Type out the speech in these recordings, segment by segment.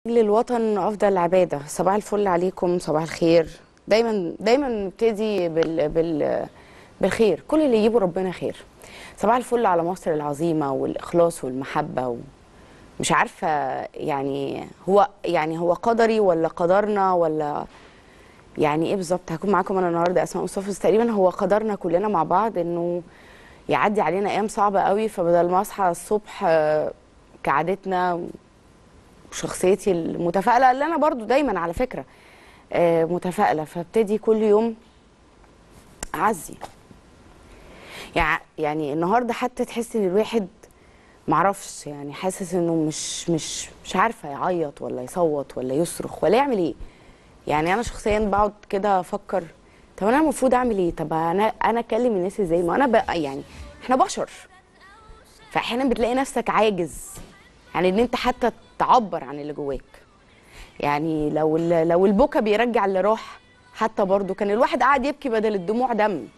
للوطن افضل عباده صباح الفل عليكم صباح الخير دايما دايما نبتدي بال بال بالخير كل اللي يجيبه ربنا خير صباح الفل على مصر العظيمه والاخلاص والمحبه و... مش عارفه يعني هو يعني هو قدري ولا قدرنا ولا يعني ايه بالظبط هكون معاكم انا النهارده اسماء مصطفى بس تقريبا هو قدرنا كلنا مع بعض انه يعدي علينا ايام صعبه قوي فبدل ما اصحى الصبح آه، كعادتنا شخصيتي المتفائله اللي انا برضو دايما على فكره آه، متفائله فابتدي كل يوم اعزي يع- يعني النهارده حتى تحس ان الواحد معرفش يعني حاسس انه مش مش مش عارفه يعيط ولا يصوت ولا يصرخ ولا يعمل ايه يعني انا شخصيا بقعد كده افكر طب انا المفروض اعمل ايه طب انا انا اكلم الناس ازاي ما انا بقى يعني احنا بشر فاحيانا بتلاقي نفسك عاجز يعني ان انت حتى تعبر عن اللي جواك يعني لو ال- لو البكا بيرجع اللي راح حتى برضو كان الواحد قاعد يبكي بدل الدموع دم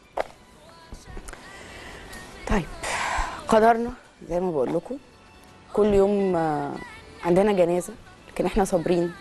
طيب قدرنا زي ما بقول لكم كل يوم آه، عندنا جنازه لكن احنا صابرين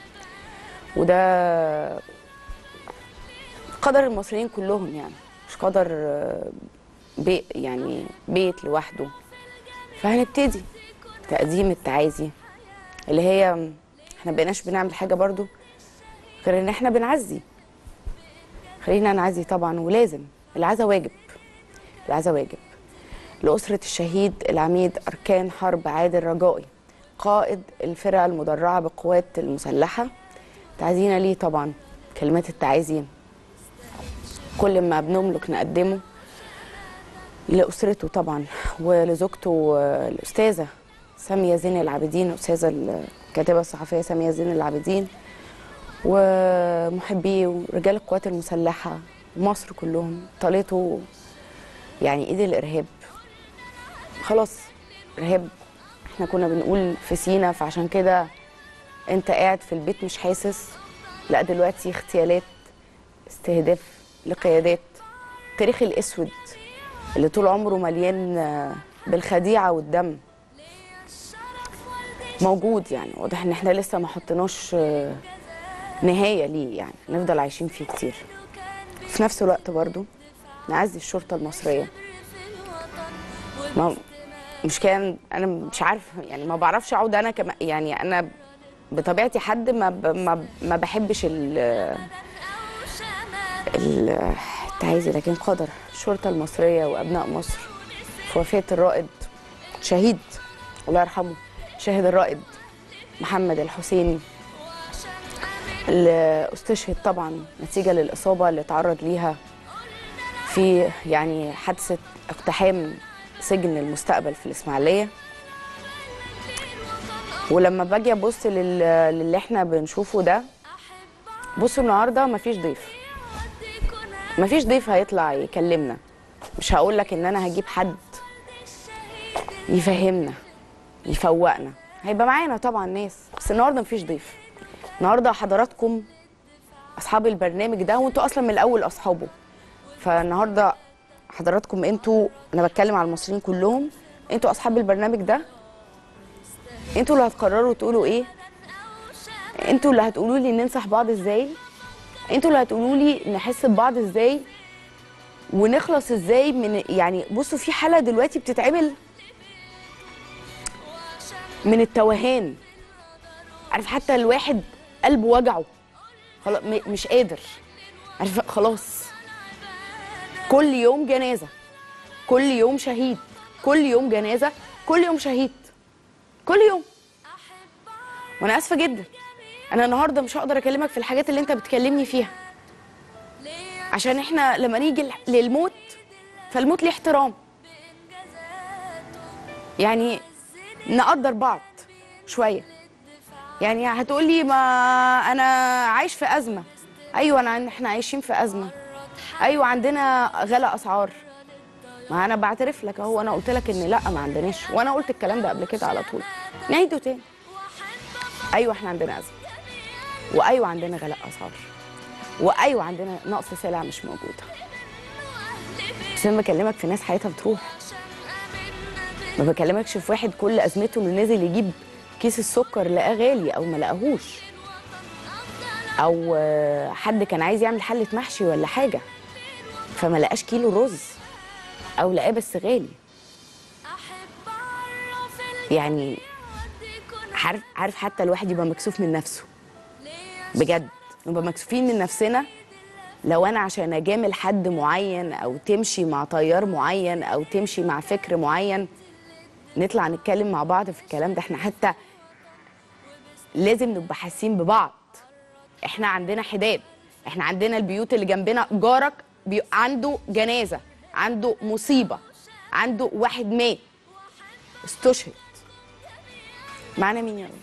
وده قدر المصريين كلهم يعني مش قدر آه، بي يعني بيت لوحده فهنبتدي تقديم التعازي اللي هي احنا بقيناش بنعمل حاجه برضو غير ان احنا بنعزي خلينا نعزي طبعا ولازم العزا واجب العزا واجب لأسرة الشهيد العميد أركان حرب عادل رجائي قائد الفرقة المدرعة بالقوات المسلحة تعزينا ليه طبعا كلمات التعازي كل ما بنملك نقدمه لأسرته طبعا ولزوجته آه، الأستاذة سامية زين العابدين الأستاذة الكاتبة الصحفية سامية زين العابدين ومحبيه ورجال القوات المسلحة ومصر كلهم طالته يعني ايد الارهاب خلاص ارهاب احنا كنا بنقول في سينا فعشان كده انت قاعد في البيت مش حاسس لا دلوقتي اغتيالات استهداف لقيادات التاريخ الاسود اللي طول عمره مليان آه، بالخديعه والدم موجود يعني واضح ان احنا لسه ما حطيناش آه، نهايه ليه يعني نفضل عايشين فيه كتير في نفس الوقت برضو نعزي الشرطه المصريه ما مش كان انا مش عارف يعني ما بعرفش اقعد انا كمان يعني انا بطبيعتي حد ما ب... ما, ب... ما بحبش ال ال- التعازي لكن قدر الشرطه المصريه وابناء مصر في وفاه الرائد شهيد الله يرحمه شاهد الرائد محمد الحسيني اللي استشهد طبعا نتيجه للاصابه اللي تعرض ليها في يعني حادثه اقتحام سجن المستقبل في الاسماعيليه ولما باجي ابص لل... للي احنا بنشوفه ده بصوا النهارده مفيش ضيف مفيش ضيف هيطلع يكلمنا مش هقول لك ان انا هجيب حد يفهمنا يفوقنا هيبقى معانا طبعا ناس بس النهارده مفيش ضيف النهارده حضراتكم اصحاب البرنامج ده وانتوا اصلا من الاول اصحابه فالنهارده حضراتكم انتوا انا بتكلم على المصريين كلهم انتوا اصحاب البرنامج ده انتوا اللي هتقرروا تقولوا ايه انتوا اللي هتقولوا لي ننصح بعض ازاي انتوا اللي هتقولوا لي نحس ببعض ازاي ونخلص ازاي من يعني بصوا في حاله دلوقتي بتتعمل من التوهان عارف حتى الواحد قلبه وجعه خلاص م- مش قادر عارف خلاص كل يوم جنازه كل يوم شهيد كل يوم جنازه كل يوم شهيد كل يوم وانا اسفه جدا انا النهارده مش هقدر اكلمك في الحاجات اللي انت بتكلمني فيها عشان احنا لما نيجي ل- للموت فالموت ليه احترام يعني نقدر بعض شويه يعني هتقولي ما انا عايش في ازمه ايوه انا احنا عايشين في ازمه ايوه عندنا غلاء اسعار ما انا بعترف لك اهو انا قلت لك ان لا ما عندناش وانا قلت الكلام ده قبل كده على طول نعيده تاني ايوه احنا عندنا ازمه وايوه عندنا غلاء اسعار وايوه عندنا نقص سلع مش موجوده بس انا بكلمك في ناس حياتها بتروح ما بكلمكش في واحد كل ازمته انه نازل يجيب كيس السكر لقاه غالي او ما لقاهوش او آه، حد كان عايز يعمل حله محشي ولا حاجه فما لقاش كيلو رز او لقاه بس غالي يعني عارف عارف حتى الواحد يبقى مكسوف من نفسه بجد نبقى مكسوفين من نفسنا لو انا عشان اجامل حد معين او تمشي مع تيار معين او تمشي مع فكر معين نطلع نتكلم مع بعض في الكلام ده احنا حتى لازم نبقى حاسين ببعض احنا عندنا حداد احنا عندنا البيوت اللي جنبنا جارك بي... عنده جنازه عنده مصيبه عنده واحد مات استشهد معانا مين يا رب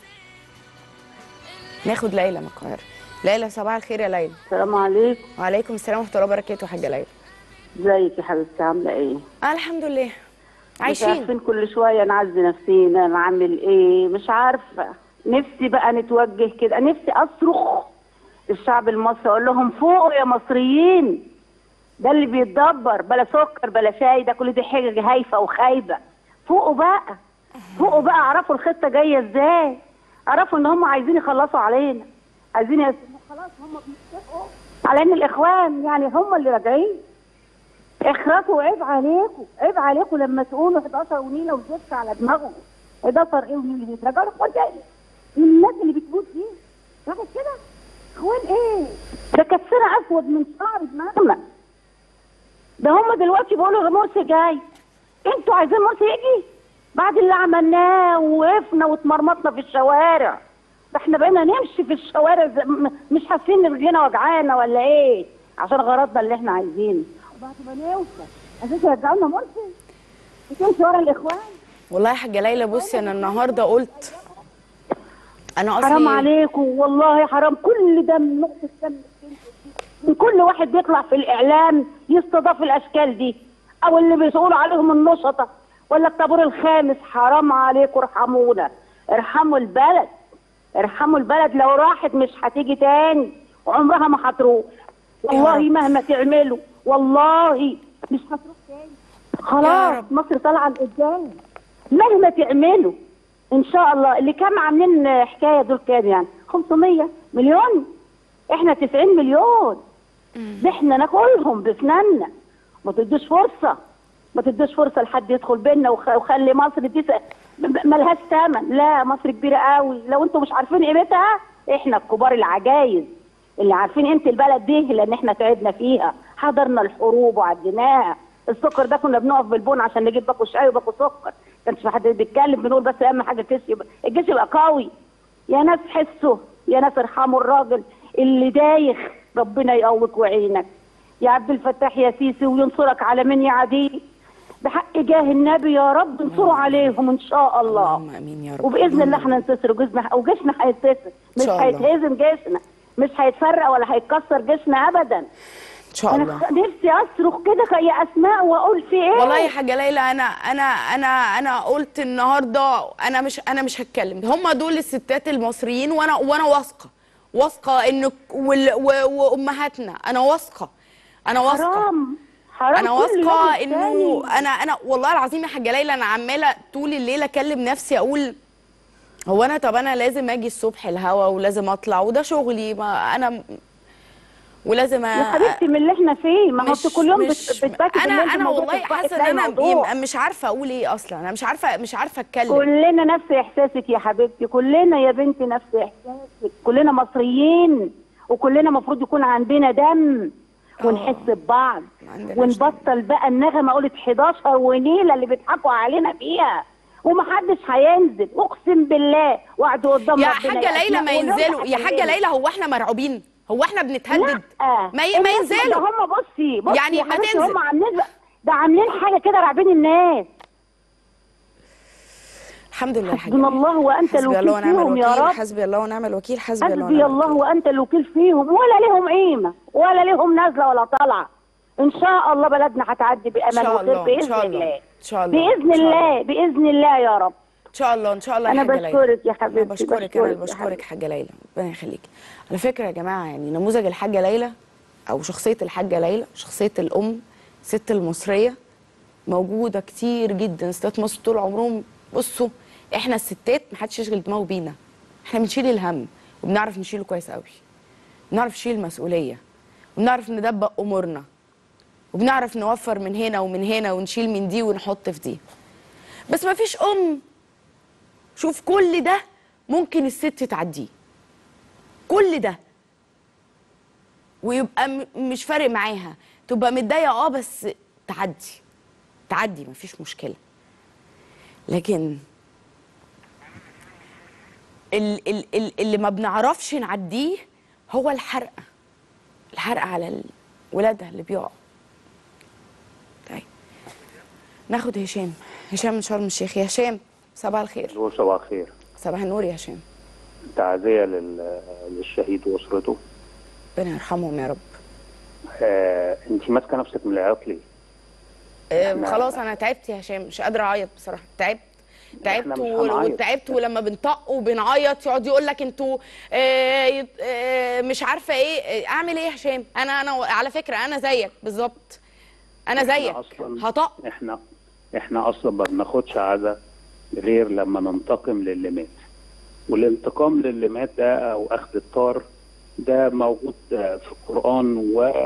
ناخد ليلى من القاهره ليلى صباح الخير يا ليلى السلام عليكم وعليكم السلام ورحمه الله وبركاته يا حاجه ليلى ازيك يا حبيبتي عامله ايه آه الحمد لله مش عايشين عارفين كل شويه نعزي نفسينا نعمل ايه مش عارفه نفسي بقى نتوجه كده نفسي اصرخ الشعب المصري اقول لهم فوقوا يا مصريين ده اللي بيتدبر بلا سكر بلا شاي ده كل دي حاجه هايفه وخايبه فوقوا بقى فوقوا بقى اعرفوا الخطه جايه ازاي اعرفوا ان هم عايزين يخلصوا علينا عايزين يس... خلاص هم بيتفقوا على ان الاخوان يعني هم اللي راجعين اخرسوا عيب عليكم عيب عليكم لما تقولوا 11 ونيله وزفت على دماغهم 11 ايه ونيله دي رجعوا اخوان تاني الناس اللي بتموت دي راحت كده اخوان ايه ده كفنا اسود من شعر دماغنا ده هم دلوقتي بيقولوا مرسي جاي انتوا عايزين مرسي يجي بعد اللي عملناه ووقفنا واتمرمطنا في الشوارع ده احنا بقينا نمشي في الشوارع زي- م- مش حاسين ان رجلينا وجعانا ولا ايه عشان غرضنا اللي احنا عايزينه وبعد ما نوصل اساسا يرجعونا مرسي بتمشي ورا الاخوان والله يا حاجه ليلى بصي انا النهارده قلت انا اصلي حرام عليكم والله حرام كل ده من نقطة دم من كل واحد بيطلع في الإعلام يستضاف الأشكال دي أو اللي بيقولوا عليهم النشطة ولا الطابور الخامس حرام عليكم ارحمونا ارحموا البلد ارحموا البلد لو راحت مش هتيجي تاني وعمرها ما هتروح والله رب. مهما تعملوا والله مش هتروح تاني يا خلاص رب. مصر طالعه لقدام مهما تعملوا ان شاء الله اللي كانوا عاملين حكايه دول كام يعني 500 مليون احنا 90 مليون ده احنا ناكلهم بسناننا ما تدوش فرصه ما تدوش فرصه لحد يدخل بينا وخ- وخلي مصر دي س- م- ملهاش ثمن لا مصر كبيره قوي لو انتم مش عارفين قيمتها احنا الكبار العجايز اللي عارفين قيمه البلد دي لان احنا تعبنا فيها حضرنا الحروب وعديناها السكر ده كنا بنقف بالبون عشان نجيب باكو شاي وباكو سكر كانش في حد بيتكلم بنقول بس اهم حاجه الجيش يبقى الجيش يبقى قوي يا ناس حسوا يا ناس ارحموا الراجل اللي دايخ ربنا يقويك وعينك يا عبد الفتاح يا سيسي وينصرك على من يعاديك بحق جاه النبي يا رب انصروا عليهم ان شاء الله اللهم امين يا رب وباذن الله احنا ننتصر وجيشنا وجيشنا هينتصر مش شاء الله. هيتهزم جيشنا مش هيتفرق ولا هيتكسر جيشنا ابدا ان شاء انا الله خ- نفسي اصرخ كده يا اسماء واقول في ايه والله يا حاجه ليلى انا انا انا انا قلت النهارده انا مش انا مش هتكلم هم دول الستات المصريين وانا وانا واثقه واثقه ان وال- و- وامهاتنا انا واثقه انا واثقه حرام حرام انا كل واثقه يوم انه التاني. انا انا والله العظيم يا حاجه ليلى انا عماله طول الليل اكلم نفسي اقول هو انا طب انا لازم اجي الصبح الهوا ولازم اطلع وده شغلي ما انا ولازم يا حبيبتي من اللي احنا فيه ما هو مش انت كل يوم مش بت- بتبكي انا بالليل في انا موضوع والله تصبحي حاسه ان تلاقي انا موضوع. يبقى مش عارفه اقول ايه اصلا انا مش عارفه مش عارفه اتكلم كلنا نفس احساسك يا حبيبتي كلنا يا بنتي نفس احساسك كلنا مصريين وكلنا المفروض يكون عندنا دم ونحس ببعض ما عندناش ونبطل بقى النغمه قولت 11 ونيله اللي بيضحكوا علينا فيها ومحدش هينزل اقسم بالله وعد قدام يا ربنا حاجه ليلى ما أسماء ولو ينزلوا يا حاجه هكلمك. ليلى هو احنا مرعوبين هو احنا بنتهدد لا ما ي- ما الناس ده ينزلوا هم بصي بصي يعني يا ما حبيبتي تنزل. هم عاملين ده عاملين حاجه كده راعبين الناس الحمد لله يا حاجه حسبنا ليلى. الله وانت حسبي الله الوكيل ونعم فيهم يا الوكيل رب حسبي الله ونعم الوكيل حسبي الله حسبي ونعم الله الوكيل وانت الوكيل فيهم ولا لهم قيمه ولا لهم نازله ولا طالعه ان شاء الله بلدنا هتعدي ان بامان شاء وخير الله ان باذن شاء الله الله ان شاء الله باذن إن شاء الله باذن الله يا رب ان شاء الله ان شاء الله يا أنا حاجه ليلى بشكرك يا انا حبيبتي، بشكرك انا بشكرك يا بشكرك حبيبتي. حاجه ليلى ربنا يخليكي على فكره يا جماعه يعني نموذج الحاجه ليلى او شخصيه الحاجه ليلى شخصيه الام الست المصريه موجوده كتير جدا ستات مصر طول عمرهم بصوا احنا الستات محدش يشغل دماغه بينا احنا بنشيل الهم وبنعرف نشيله كويس قوي بنعرف نشيل المسؤوليه وبنعرف ندبق امورنا وبنعرف نوفر من هنا ومن هنا ونشيل من دي ونحط في دي بس ما فيش ام شوف كل ده ممكن الست تعديه كل ده ويبقى م- مش فارق معاها تبقى متضايقه اه بس تعدي تعدي مفيش مشكله لكن ال ال ال اللي ما بنعرفش نعديه هو الحرقه الحرقه على ولادها اللي بيقعوا طيب ناخد هشام هشام من شرم الشيخ يا هشام صباح الخير هو صباح الخير صباح النور يا هشام تعزية لل- للشهيد وأسرته ربنا يرحمهم يا رب آه، أنت ماسكة نفسك من العياط ليه؟ آه، إحنا- خلاص انا تعبت يا هشام مش قادره اعيط بصراحه تعبت تعبت إحنا مش و- هنعيط. وتعبت ولما بنطق وبنعيط يقعد يقول لك انتوا آه، يت- آه، مش عارفه ايه آه، اعمل ايه يا هشام انا انا على فكره انا زيك بالظبط انا إحنا زيك أصلاً- هطق إحنا إحنا أصلا ما بناخدش عزا غير لما ننتقم للي مات والانتقام للي مات ده أو أخذ الطار ده موجود آه، في القرآن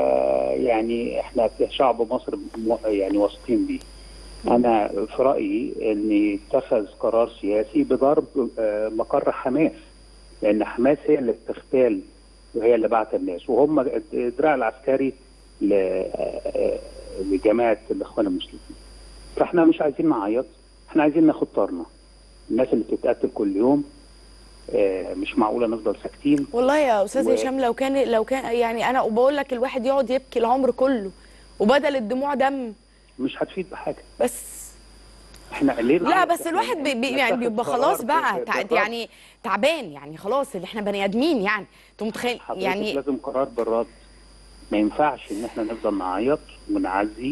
ويعني إحنا شعب مصر م- يعني واثقين بيه أنا في رأيي إن يتخذ قرار سياسي بضرب آه، مقر حماس لأن حماس هي اللي بتغتال وهي اللي بعت الناس وهم الدراع العسكري ل- آه، لجماعة الإخوان المسلمين فإحنا مش عايزين نعيط إحنا عايزين ناخد طارنا الناس اللي بتتقتل كل يوم آه، مش معقولة نفضل ساكتين والله يا استاذ و- هشام لو كان لو كان يعني انا وبقول لك الواحد يقعد يبكي العمر كله وبدل الدموع دم مش هتفيد بحاجة بس إحنا ليه لا نعيط؟ بس الواحد بي بي يعني نتخذ بيبقى قرار خلاص ب- بقى ب- تع- بالرد. يعني تعبان يعني خلاص اللي احنا بني ادمين يعني انت متخيل حضرتك يعني لازم قرار بالرد ما ينفعش ان احنا نفضل نعيط ونعزي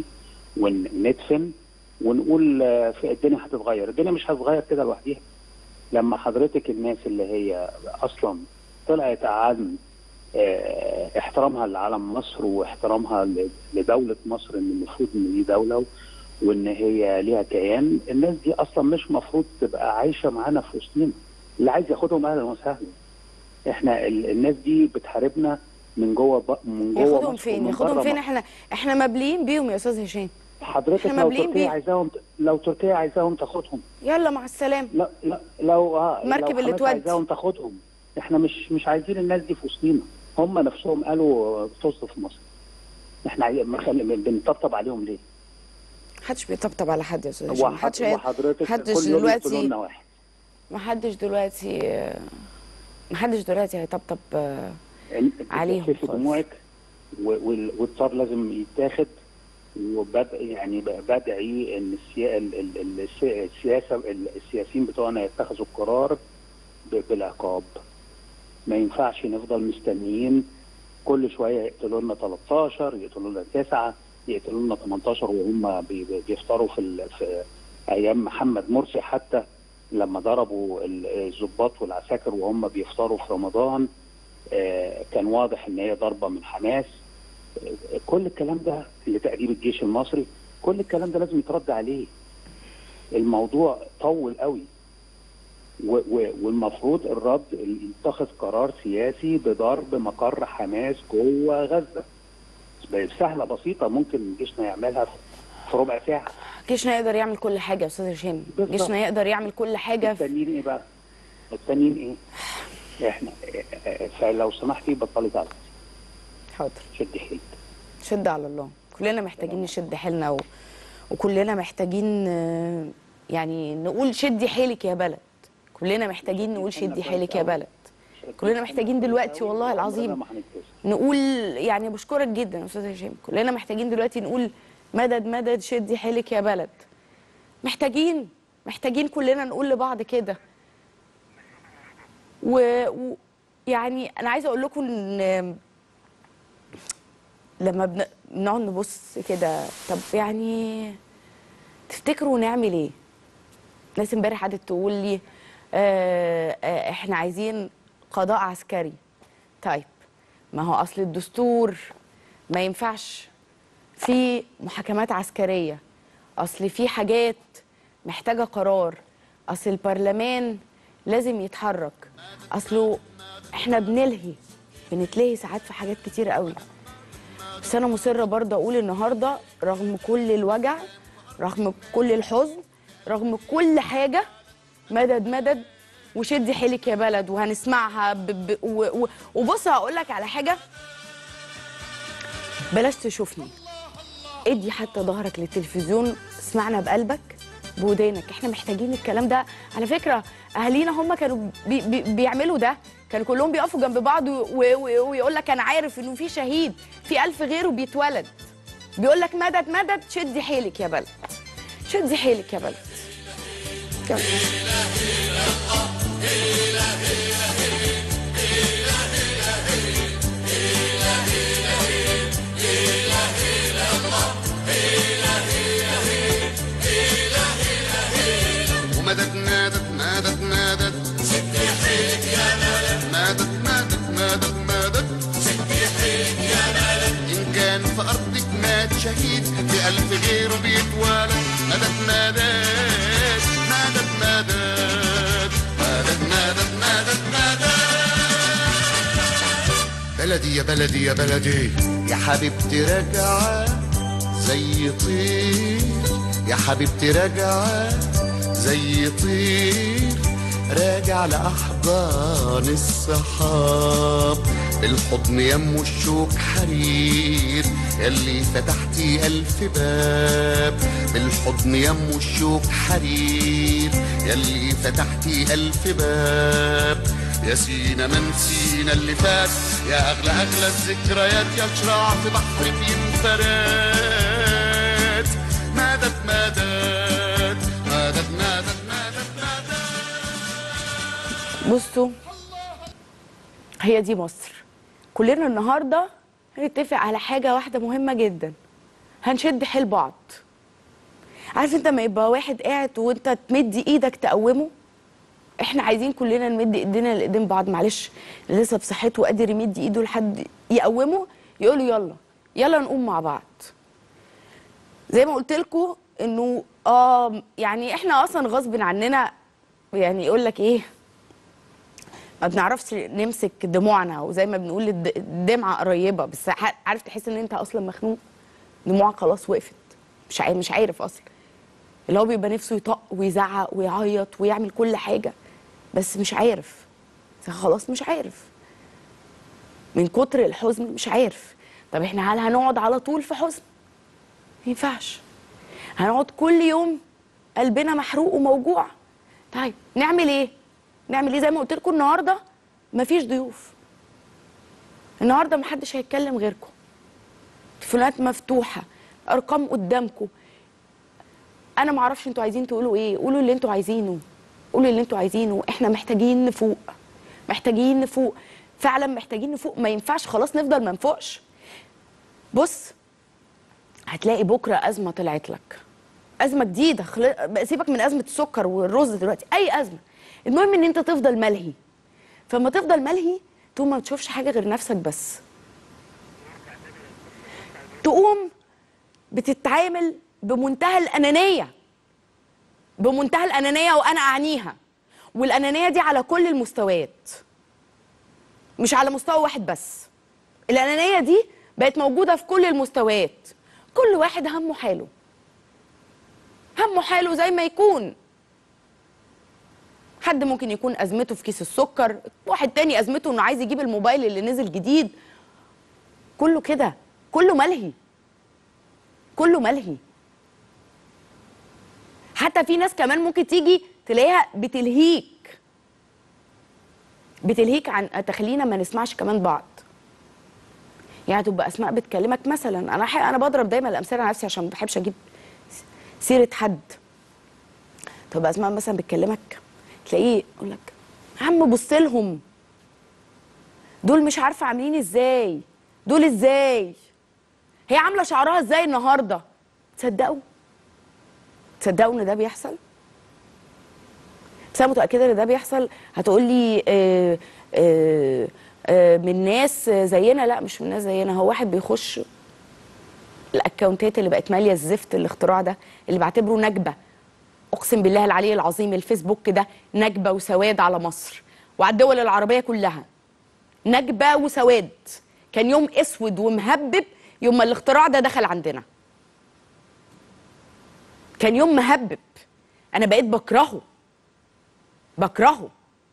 وندفن ونقول آه، في الدنيا هتتغير الدنيا مش هتتغير كده لوحديها لما حضرتك الناس اللي هي اصلا طلعت عن آه، احترامها لعالم مصر واحترامها ل- لدولة مصر ان المفروض ان دي دولة وان هي ليها كيان الناس دي اصلا مش مفروض تبقى عايشة معانا في وسطنا اللي عايز ياخدهم اهلا وسهلا احنا ال- الناس دي بتحاربنا من جوه ب... من جوه ياخدهم مصر فين ومن ياخدهم بره فين مصر. احنا احنا مبليين بيهم يا استاذ هشام حضرتك إحنا لو مبليين تركيا بيه. عايزاهم لو تركيا عايزاهم تاخدهم يلا مع السلامه لا لا لو اه المركب لو اللي حماس تودي. عايزاهم تاخدهم احنا مش مش عايزين الناس دي في وسطينا هم نفسهم قالوا طز في مصر احنا عاي- ما خل- بنطبطب عليهم ليه؟ محدش بيطبطب على حد يا استاذ هشام هو محدش حض- هي- وحضرتك محدش كل يوم دلوقتي- يقتلوا لنا واحد محدش دلوقتي محدش دلوقتي هيطبطب آه، عليهم تخففي خالص. دموعك و- وال- والطار لازم يتاخد وبدأ يعني ب- بدعي ان السيا... ال- ال- ال- السي- السياسه ال- السياسيين بتوعنا يتخذوا القرار ب- بالعقاب ما ينفعش نفضل مستنيين كل شويه يقتلوا لنا 13 يقتلوا لنا 9 يقتلوا لنا 18 وهم بي- بي- بيفطروا في, ال... في ايام محمد مرسي حتى لما ضربوا ال- الضباط والعساكر وهم بيفطروا في رمضان آه، كان واضح ان هي ضربه من حماس آه، كل الكلام ده لتأديب الجيش المصري كل الكلام ده لازم يترد عليه الموضوع طول قوي و- و- والمفروض الرد يتخذ قرار سياسي بضرب مقر حماس جوه غزه سهله بسيطه ممكن جيشنا يعملها في- في ربع ساعه جيشنا يقدر يعمل كل حاجه يا استاذ هشام بالظبط. جيشنا يقدر يعمل كل حاجه في التانيين ايه بقى؟ التانيين ايه؟ احنا آه، آه، فلو سمحتي بطلي تعرف حاضر شد حيلك شد على الله كلنا محتاجين نشد حيلنا و... وكلنا محتاجين آه، يعني نقول شدي حيلك يا بلد كلنا محتاجين نقول شدي حيلك يا بلد كلنا محتاجين دلوقتي والله العظيم ما هنتكسر. نقول يعني بشكرك جدا يا استاذ هشام كلنا محتاجين دلوقتي نقول مدد مدد شدي حيلك يا بلد محتاجين محتاجين كلنا نقول لبعض كده و... و... يعني انا عايزه اقول لكم ان لما بن- بنقعد نبص كده طب يعني تفتكروا نعمل ايه ناس امبارح قعدت تقول لي آه آه احنا عايزين قضاء عسكري طيب ما هو اصل الدستور ما ينفعش في محاكمات عسكريه اصل في حاجات محتاجه قرار اصل البرلمان لازم يتحرك اصله احنا بنلهي بنتلهي ساعات في حاجات كتير قوي بس انا مصره برضه اقول النهارده رغم كل الوجع رغم كل الحزن رغم كل حاجه مدد مدد وشدي حيلك يا بلد وهنسمعها ب... ب... و... و... وبص هقول لك على حاجه بلاش تشوفني ادي حتى ظهرك للتلفزيون اسمعنا بقلبك بودانك احنا محتاجين الكلام ده على فكره اهالينا هم كانوا بي بي بيعملوا ده كانوا كلهم بيقفوا جنب بعض و- و- ويقول لك انا عارف انه في شهيد في ألف غيره بيتولد بيقول لك مدد مدد شدي حيلك يا بلد شدي حيلك يا بلد كمل. ومدد مدد مدد مدد ستي حيلك يا بلد مدد مدد مدد مدد ستي حيلك يا بلد إن كان في أرضك مات شهيد في ألف غيره بيتولد مدد مدد مدد مدد مدد مدد مدد مدد بلدي يا بلدي يا بلدي يا حبيبتي راجعة زي طير يا حبيبتي راجعة زي طير راجع لأحضان الصحاب بالحضن يم الشوك حرير يلي فتحتي ألف باب بالحضن يم الشوك حرير يلي فتحتي ألف باب يا سينا من سينا اللي فات يا أغلى أغلى الذكريات يا شراع في بحر في انفراد مدد مدد مدد مدد مدد مدد بصوا هي دي مصر كلنا النهارده هنتفق على حاجه واحده مهمه جدا هنشد حيل بعض عارف انت ما يبقى واحد قاعد وانت تمد ايدك تقومه احنا عايزين كلنا نمد ايدينا لايدين بعض معلش اللي لسه بصحته وقادر يمد ايده لحد يقومه يقولوا يلا يلا نقوم مع بعض زي ما قلت لكم انه اه يعني احنا اصلا غصب عننا يعني يقول لك ايه ما بنعرفش نمسك دموعنا وزي ما بنقول الد- الدمعه قريبه بس ح- عارف تحس ان انت اصلا مخنوق دموعك خلاص وقفت مش عارف مش عارف اصلا اللي هو بيبقى نفسه يطق ويزعق ويعيط ويعمل كل حاجه بس مش عارف بس خلاص مش عارف من كتر الحزن مش عارف طب احنا هل هنقعد على طول في حزن ما ينفعش هنقعد كل يوم قلبنا محروق وموجوع طيب نعمل ايه نعمل ايه زي ما قلت لكم النهارده مفيش ضيوف النهارده محدش هيتكلم غيركم تليفونات مفتوحه ارقام قدامكم انا ما اعرفش انتوا عايزين تقولوا ايه قولوا اللي انتوا عايزينه قولوا اللي انتوا عايزينه احنا محتاجين نفوق محتاجين نفوق فعلا محتاجين نفوق ما ينفعش خلاص نفضل ما نفوقش بص هتلاقي بكره ازمه طلعت لك ازمه جديده خل... سيبك من ازمه السكر والرز دلوقتي اي ازمه المهم ان انت تفضل ملهي فما تفضل ملهي تقوم ما تشوفش حاجه غير نفسك بس تقوم بتتعامل بمنتهى الانانيه بمنتهى الانانيه وانا اعنيها والانانيه دي على كل المستويات مش على مستوى واحد بس الانانيه دي بقت موجوده في كل المستويات كل واحد همه حاله همه حاله زي ما يكون حد ممكن يكون ازمته في كيس السكر واحد تاني ازمته انه عايز يجيب الموبايل اللي نزل جديد كله كده كله ملهي كله ملهي حتى في ناس كمان ممكن تيجي تلاقيها بتلهيك بتلهيك عن تخلينا ما نسمعش كمان بعض يعني تبقى اسماء بتكلمك مثلا انا ح... انا بضرب دايما الامثله على نفسي عشان ما بحبش اجيب سيره حد تبقى اسماء مثلا بتكلمك تلاقيه يقول لك عم بص لهم دول مش عارفه عاملين ازاي دول ازاي هي عامله شعرها ازاي النهارده تصدقوا تصدقوا ان ده بيحصل بس انا متاكده ان ده بيحصل هتقول لي آه آه آه من ناس زينا لا مش من ناس زينا هو واحد بيخش الاكونتات اللي بقت ماليه الزفت الاختراع ده اللي بعتبره نكبه اقسم بالله العلي العظيم الفيسبوك ده نكبه وسواد على مصر وعلى الدول العربيه كلها نكبه وسواد كان يوم اسود ومهبب يوم ما الاختراع ده دخل عندنا كان يوم مهبب انا بقيت بكرهه بكرهه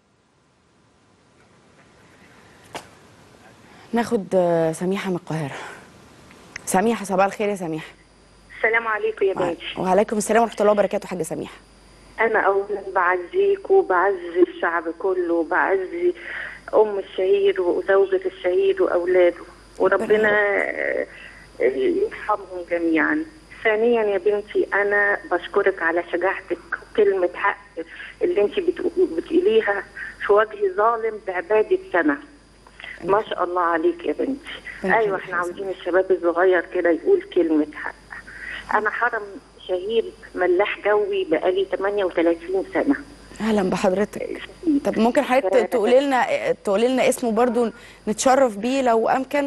ناخد آه، سميحه من القاهره سميحه صباح الخير يا سميحه السلام عليكم يا بنتي وعليكم السلام ورحمه الله وبركاته حاجه سميحه انا اولا بعزيك وبعزي الشعب كله وبعزي ام الشهيد وزوجة الشهيد واولاده وربنا آه، يرحمهم جميعا ثانيا يا بنتي انا بشكرك على شجاعتك وكلمة حق اللي انت بتقو- بتقوليها في وجه ظالم بعبادة سنة ما شاء الله عليك يا بنتي ربنا ايوه يخليك احنا يا عاوزين الشباب الصغير كده يقول كلمة حق انا حرم شهيد ملاح جوي بقالي 38 سنة اهلا بحضرتك طب ممكن حضرتك تقولي لنا تقولي لنا اسمه برضو نتشرف بيه لو امكن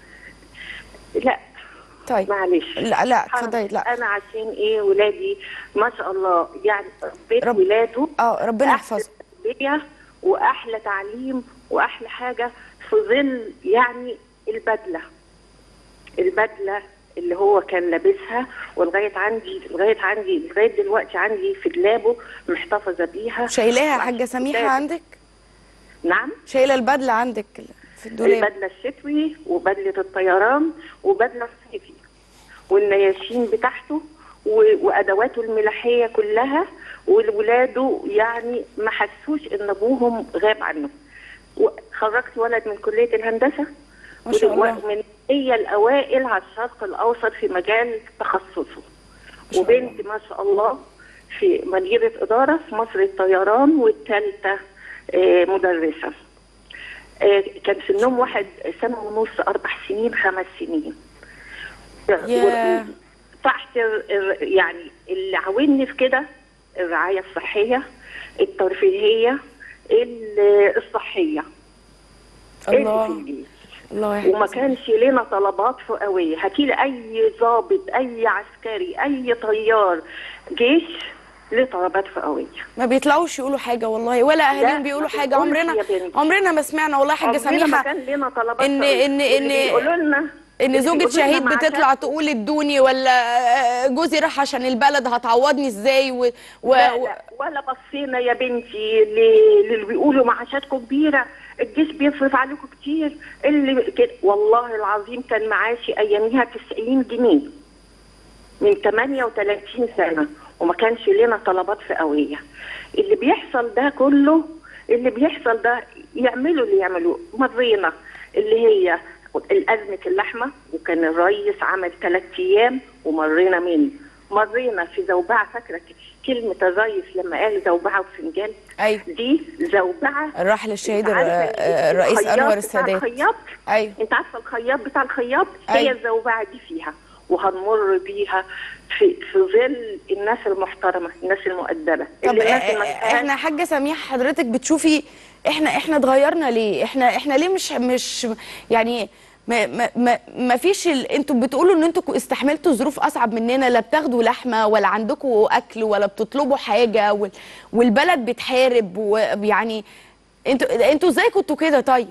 لا طيب معلش لا لا حرم. اتفضلي لا انا عشان ايه ولادي ما شاء الله يعني بيت رب- ولاده اه ربنا أحسن يحفظه تربية واحلى تعليم واحلى حاجه في ظل يعني البدله البدله اللي هو كان لابسها ولغايه عندي لغايه عندي لغايه دلوقتي عندي في دولابه محتفظه بيها شايلاها يا وعشان حاجه سميحه ولادي. عندك نعم شايله البدله عندك في الدولاب البدله الشتوي وبدله الطيران وبدله الصيفي والنياشين بتاعته و- وادواته الملاحيه كلها ولاده يعني ما حسوش ان ابوهم غاب عنه و- خرجت ولد من كليه الهندسه ما شاء الله. من هي الاوائل على الشرق الاوسط في مجال تخصصه شاء وبنت ما شاء الله في مديرة إدارة في مصر الطيران والثالثة آه، مدرسة آه، كان سنهم واحد سنة ونص أربع سنين خمس سنين ياه. تحت ال- ال- يعني اللي عاوني في كده الرعاية الصحية الترفيهية ال- الصحية اللي في الله الجيش الله وما يحفظك كانش لنا طلبات فئويه هاتيلي اي ضابط اي عسكري اي طيار جيش له طلبات فئويه ما بيطلعوش يقولوا حاجه والله ولا اهاليهم لا، بيقولوا ما حاجه بيقولش عمرنا يا بنتي. عمرنا ما سمعنا والله يا حاجه عمرنا ما سميحه كان لنا طلبات إن- فئوية. إن- واللي إن- بيقولوا لنا ان اللي زوجة بيقولوا لنا شهيد مع بتطلع شهر- تقول ادوني ولا آه، جوزي راح عشان البلد هتعوضني ازاي و... و... لا و... لا ولا بصينا يا بنتي ل- للي بيقولوا معاشاتكم كبيره الجيش بيصرف عليكم كتير اللي كده والله العظيم كان معاشي اياميها 90 جنيه من 38 سنه وما كانش لنا طلبات فئويه اللي بيحصل ده كله اللي بيحصل ده يعملوا اللي يعملوه مرينا اللي هي الأزمة اللحمة وكان الرئيس عمل ثلاث أيام ومرينا منه مرينا في زوبعة فاكرة كلمة الرئيس لما قال زوبعة وفنجان ايوه دي زوبعة الراحل الشهيد أنت عارفة الر- آه، الرئيس الخياط انور بتاع السادات الخياط ايوه انت عارفه الخياط بتاع الخياط هي أيوة. الزوبعه دي فيها وهنمر بيها في في ظل الناس المحترمه الناس المؤدبه طب اللي الناس آه، ما آه، فيهاش- احنا حاجه سميحه حضرتك بتشوفي احنا احنا اتغيرنا ليه احنا احنا ليه مش مش يعني ما ما ما, ما فيش ال... انتوا بتقولوا ان انتوا استحملتوا ظروف اصعب مننا لا بتاخدوا لحمه ولا عندكم اكل ولا بتطلبوا حاجه وال... والبلد بتحارب ويعني انتوا انتوا ازاي كنتوا كده طيب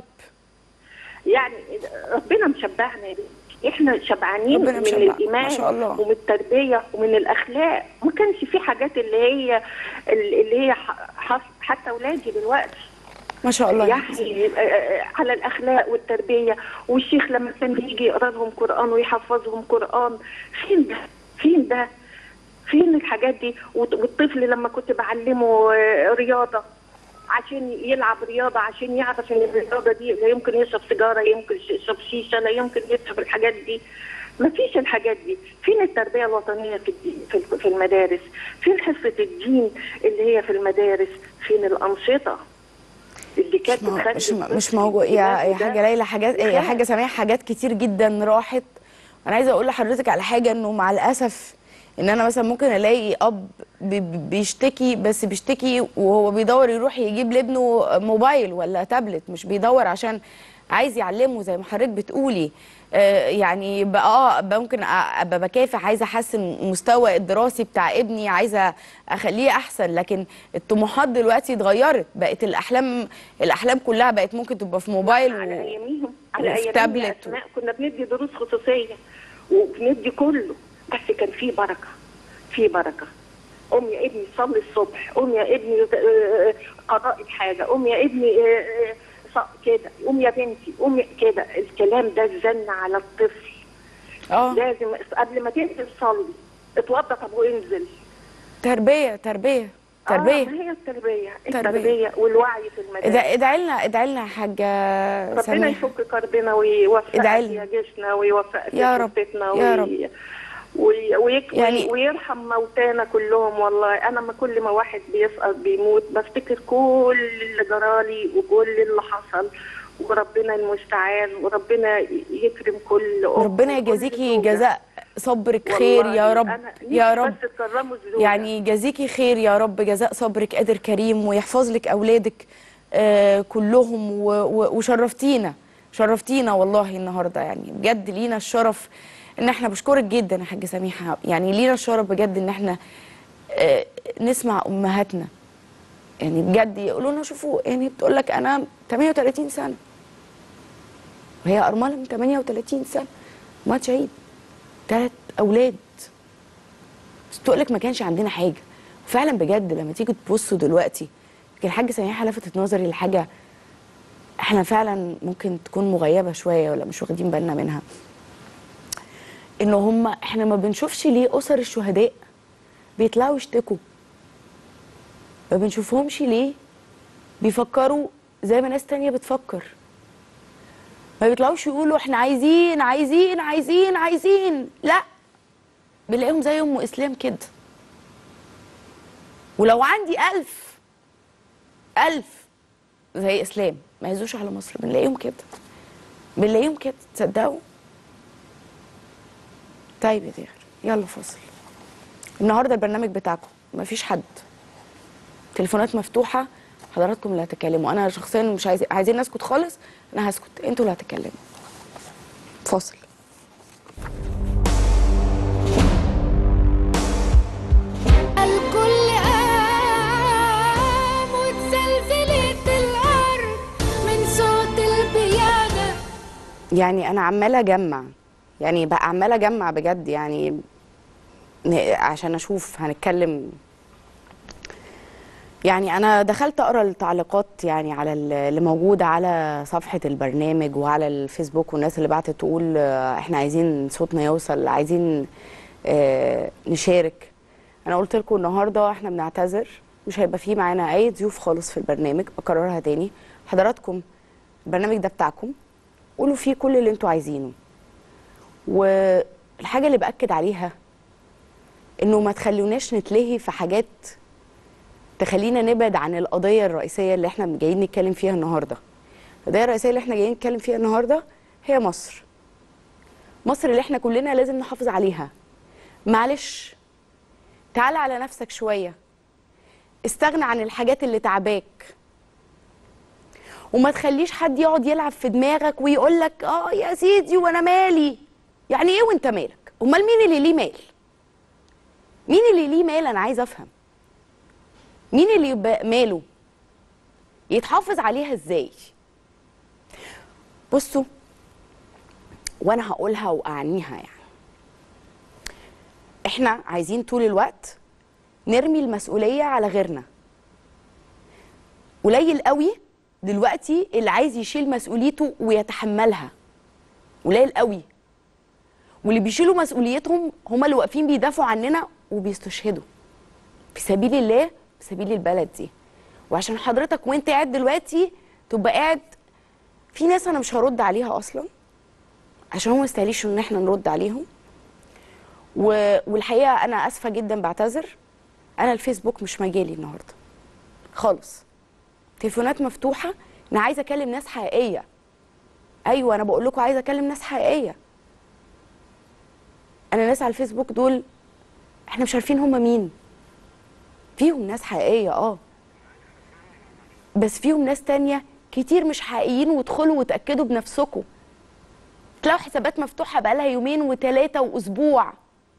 يعني ربنا مشبعنا يا بنتي. احنا شبعانين ربنا من مشبع. الايمان ما شاء الله. ومن التربيه ومن الاخلاق ما كانش في حاجات اللي هي اللي هي ح- ح- حتى اولادي دلوقتي ما شاء الله يعني آه، آه، على الاخلاق والتربيه والشيخ لما كان بيجي يقرا لهم قران ويحفظهم قران فين ده فين ده فين الحاجات دي والط- والطفل لما كنت بعلمه آه، رياضه عشان يلعب رياضه عشان يعرف ان الرياضه دي لا يمكن يشرب سيجاره يمكن يشرب شيشه لا يمكن يشرب الحاجات دي ما فيش الحاجات دي فين التربيه الوطنيه في الدين في ال- في المدارس فين حصه الدين اللي هي في المدارس فين الانشطه اللي كانت مش مو- بتخلي مش, الطفل مش موجود يا يا ده حاجه ليلى حاجات يا يخاف. حاجه سميحه حاجات كتير جدا راحت انا عايزه اقول لحضرتك على حاجه انه مع الاسف ان انا مثلا ممكن الاقي اب بي- بي- بيشتكي بس بيشتكي وهو بيدور يروح يجيب لابنه موبايل ولا تابلت مش بيدور عشان عايز يعلمه زي ما حضرتك بتقولي آه، يعني بقى اه بقى ممكن أ- ابقى بكافح عايزه احسن المستوى الدراسي بتاع ابني عايزه اخليه احسن لكن الطموحات دلوقتي اتغيرت بقت الاحلام الاحلام كلها بقت ممكن تبقى في موبايل على و... اياميهم على وفي ايامهم تابلت يا أسماء كنا بندي دروس خصوصيه وبندي كله بس كان في بركه في بركه قوم يا ابني صلي الصبح قوم يا ابني آه، قضاء حاجه قوم يا ابني آه، آه، ص- كده قوم يا بنتي قوم يا- كده الكلام ده زن على الطفل اه لازم قبل ما تنزل صلي اتوضى طب وانزل تربيه تربيه اه تربيه ما هي التربيه تربية. التربيه والوعي في المدارس ادع- ادعي لنا ادعي لنا يا حاجه ربنا سميحه يفك كربنا ويوفقك ادعي لنا. يا جيشنا ويوفقك يا رب. شرطتنا يا وي... رب. وي... ويك... يعني- يعني... ويرحم موتانا كلهم والله انا ما كل ما واحد بيسقط بيموت بفتكر كل اللي جرالي وكل اللي حصل وربنا المستعان وربنا يكرم كل أم ربنا وكل يجازيكي زوجة. جزاء صبرك خير والله يا رب أنا يا نفسي رب بس تكرموا الزوجة. يعني يجازيكي خير يا رب جزاء صبرك قادر كريم ويحفظ لك اولادك آه كلهم و- و- وشرفتينا شرفتينا والله النهارده يعني بجد لينا الشرف ان احنا بشكرك جدا يا حاجه سميحه يعني لينا الشرف بجد ان احنا آه نسمع امهاتنا يعني بجد يقولوا لنا شوفوا يعني بتقول لك انا 38 سنه وهي ارمله من 38 سنه ما عيب ثلاث اولاد بس تقول لك ما كانش عندنا حاجه فعلا بجد لما تيجي تبصوا دلوقتي يمكن الحاجه سميحه لفتت نظري لحاجه احنا فعلا ممكن تكون مغيبه شويه ولا مش واخدين بالنا منها ان هم احنا ما بنشوفش ليه اسر الشهداء بيطلعوا يشتكوا ما بنشوفهمش ليه بيفكروا زي ما ناس تانية بتفكر ما بيطلعوش يقولوا احنا عايزين عايزين عايزين عايزين لا بنلاقيهم زي ام اسلام كده ولو عندي ألف ألف زي اسلام ما يهزوش على مصر بنلاقيهم كده بنلاقيهم كده تصدقوا طيب يا داخل يلا فاصل النهارده البرنامج بتاعكم مفيش حد تليفونات مفتوحه حضراتكم اللي هتتكلموا انا شخصيا مش عايز عايزين نسكت خالص انا هسكت انتوا اللي هتتكلموا فاصل الكل قام واتزلزلت الأرض من صوت البيانة يعني انا عماله اجمع يعني بقى عماله اجمع بجد يعني ن- عشان اشوف هنتكلم يعني انا دخلت اقرا التعليقات يعني على ال- اللي موجوده على صفحه البرنامج وعلى الفيسبوك والناس اللي بعتت تقول آه، احنا عايزين صوتنا يوصل عايزين آه، نشارك انا قلت لكم النهارده احنا بنعتذر مش هيبقى فيه معانا اي ضيوف خالص في البرنامج بكررها تاني حضراتكم البرنامج ده بتاعكم قولوا فيه كل اللي انتوا عايزينه والحاجه اللي باكد عليها انه ما تخلوناش نتلهي في حاجات تخلينا نبعد عن القضيه الرئيسيه اللي احنا جايين نتكلم فيها النهارده القضيه الرئيسيه اللي احنا جايين نتكلم فيها النهارده هي مصر مصر اللي احنا كلنا لازم نحافظ عليها معلش تعال على نفسك شويه استغنى عن الحاجات اللي تعباك وما تخليش حد يقعد يلعب في دماغك ويقول لك اه يا سيدي وانا مالي يعني ايه وانت مالك امال مين اللي ليه مال مين اللي ليه مال انا عايزه افهم مين اللي يبقى ماله يتحافظ عليها ازاي بصوا وانا هقولها واعنيها يعني احنا عايزين طول الوقت نرمي المسؤوليه على غيرنا قليل قوي دلوقتي اللي عايز يشيل مسؤوليته ويتحملها قليل قوي واللي بيشيلوا مسؤوليتهم هم اللي واقفين بيدافعوا عننا وبيستشهدوا في سبيل الله في سبيل البلد دي وعشان حضرتك وانت قاعد دلوقتي تبقى قاعد في ناس انا مش هرد عليها اصلا عشان هم ما يستاهليش ان احنا نرد عليهم و... والحقيقه انا اسفه جدا بعتذر انا الفيسبوك مش مجالي النهارده خالص تليفونات مفتوحه انا عايزه اكلم ناس حقيقيه ايوه انا بقول لكم عايزه اكلم ناس حقيقيه انا ناس على الفيسبوك دول احنا مش عارفين هم مين فيهم ناس حقيقيه اه بس فيهم ناس تانية كتير مش حقيقيين وادخلوا وتاكدوا بنفسكم تلاقوا حسابات مفتوحه بقالها يومين وثلاثه واسبوع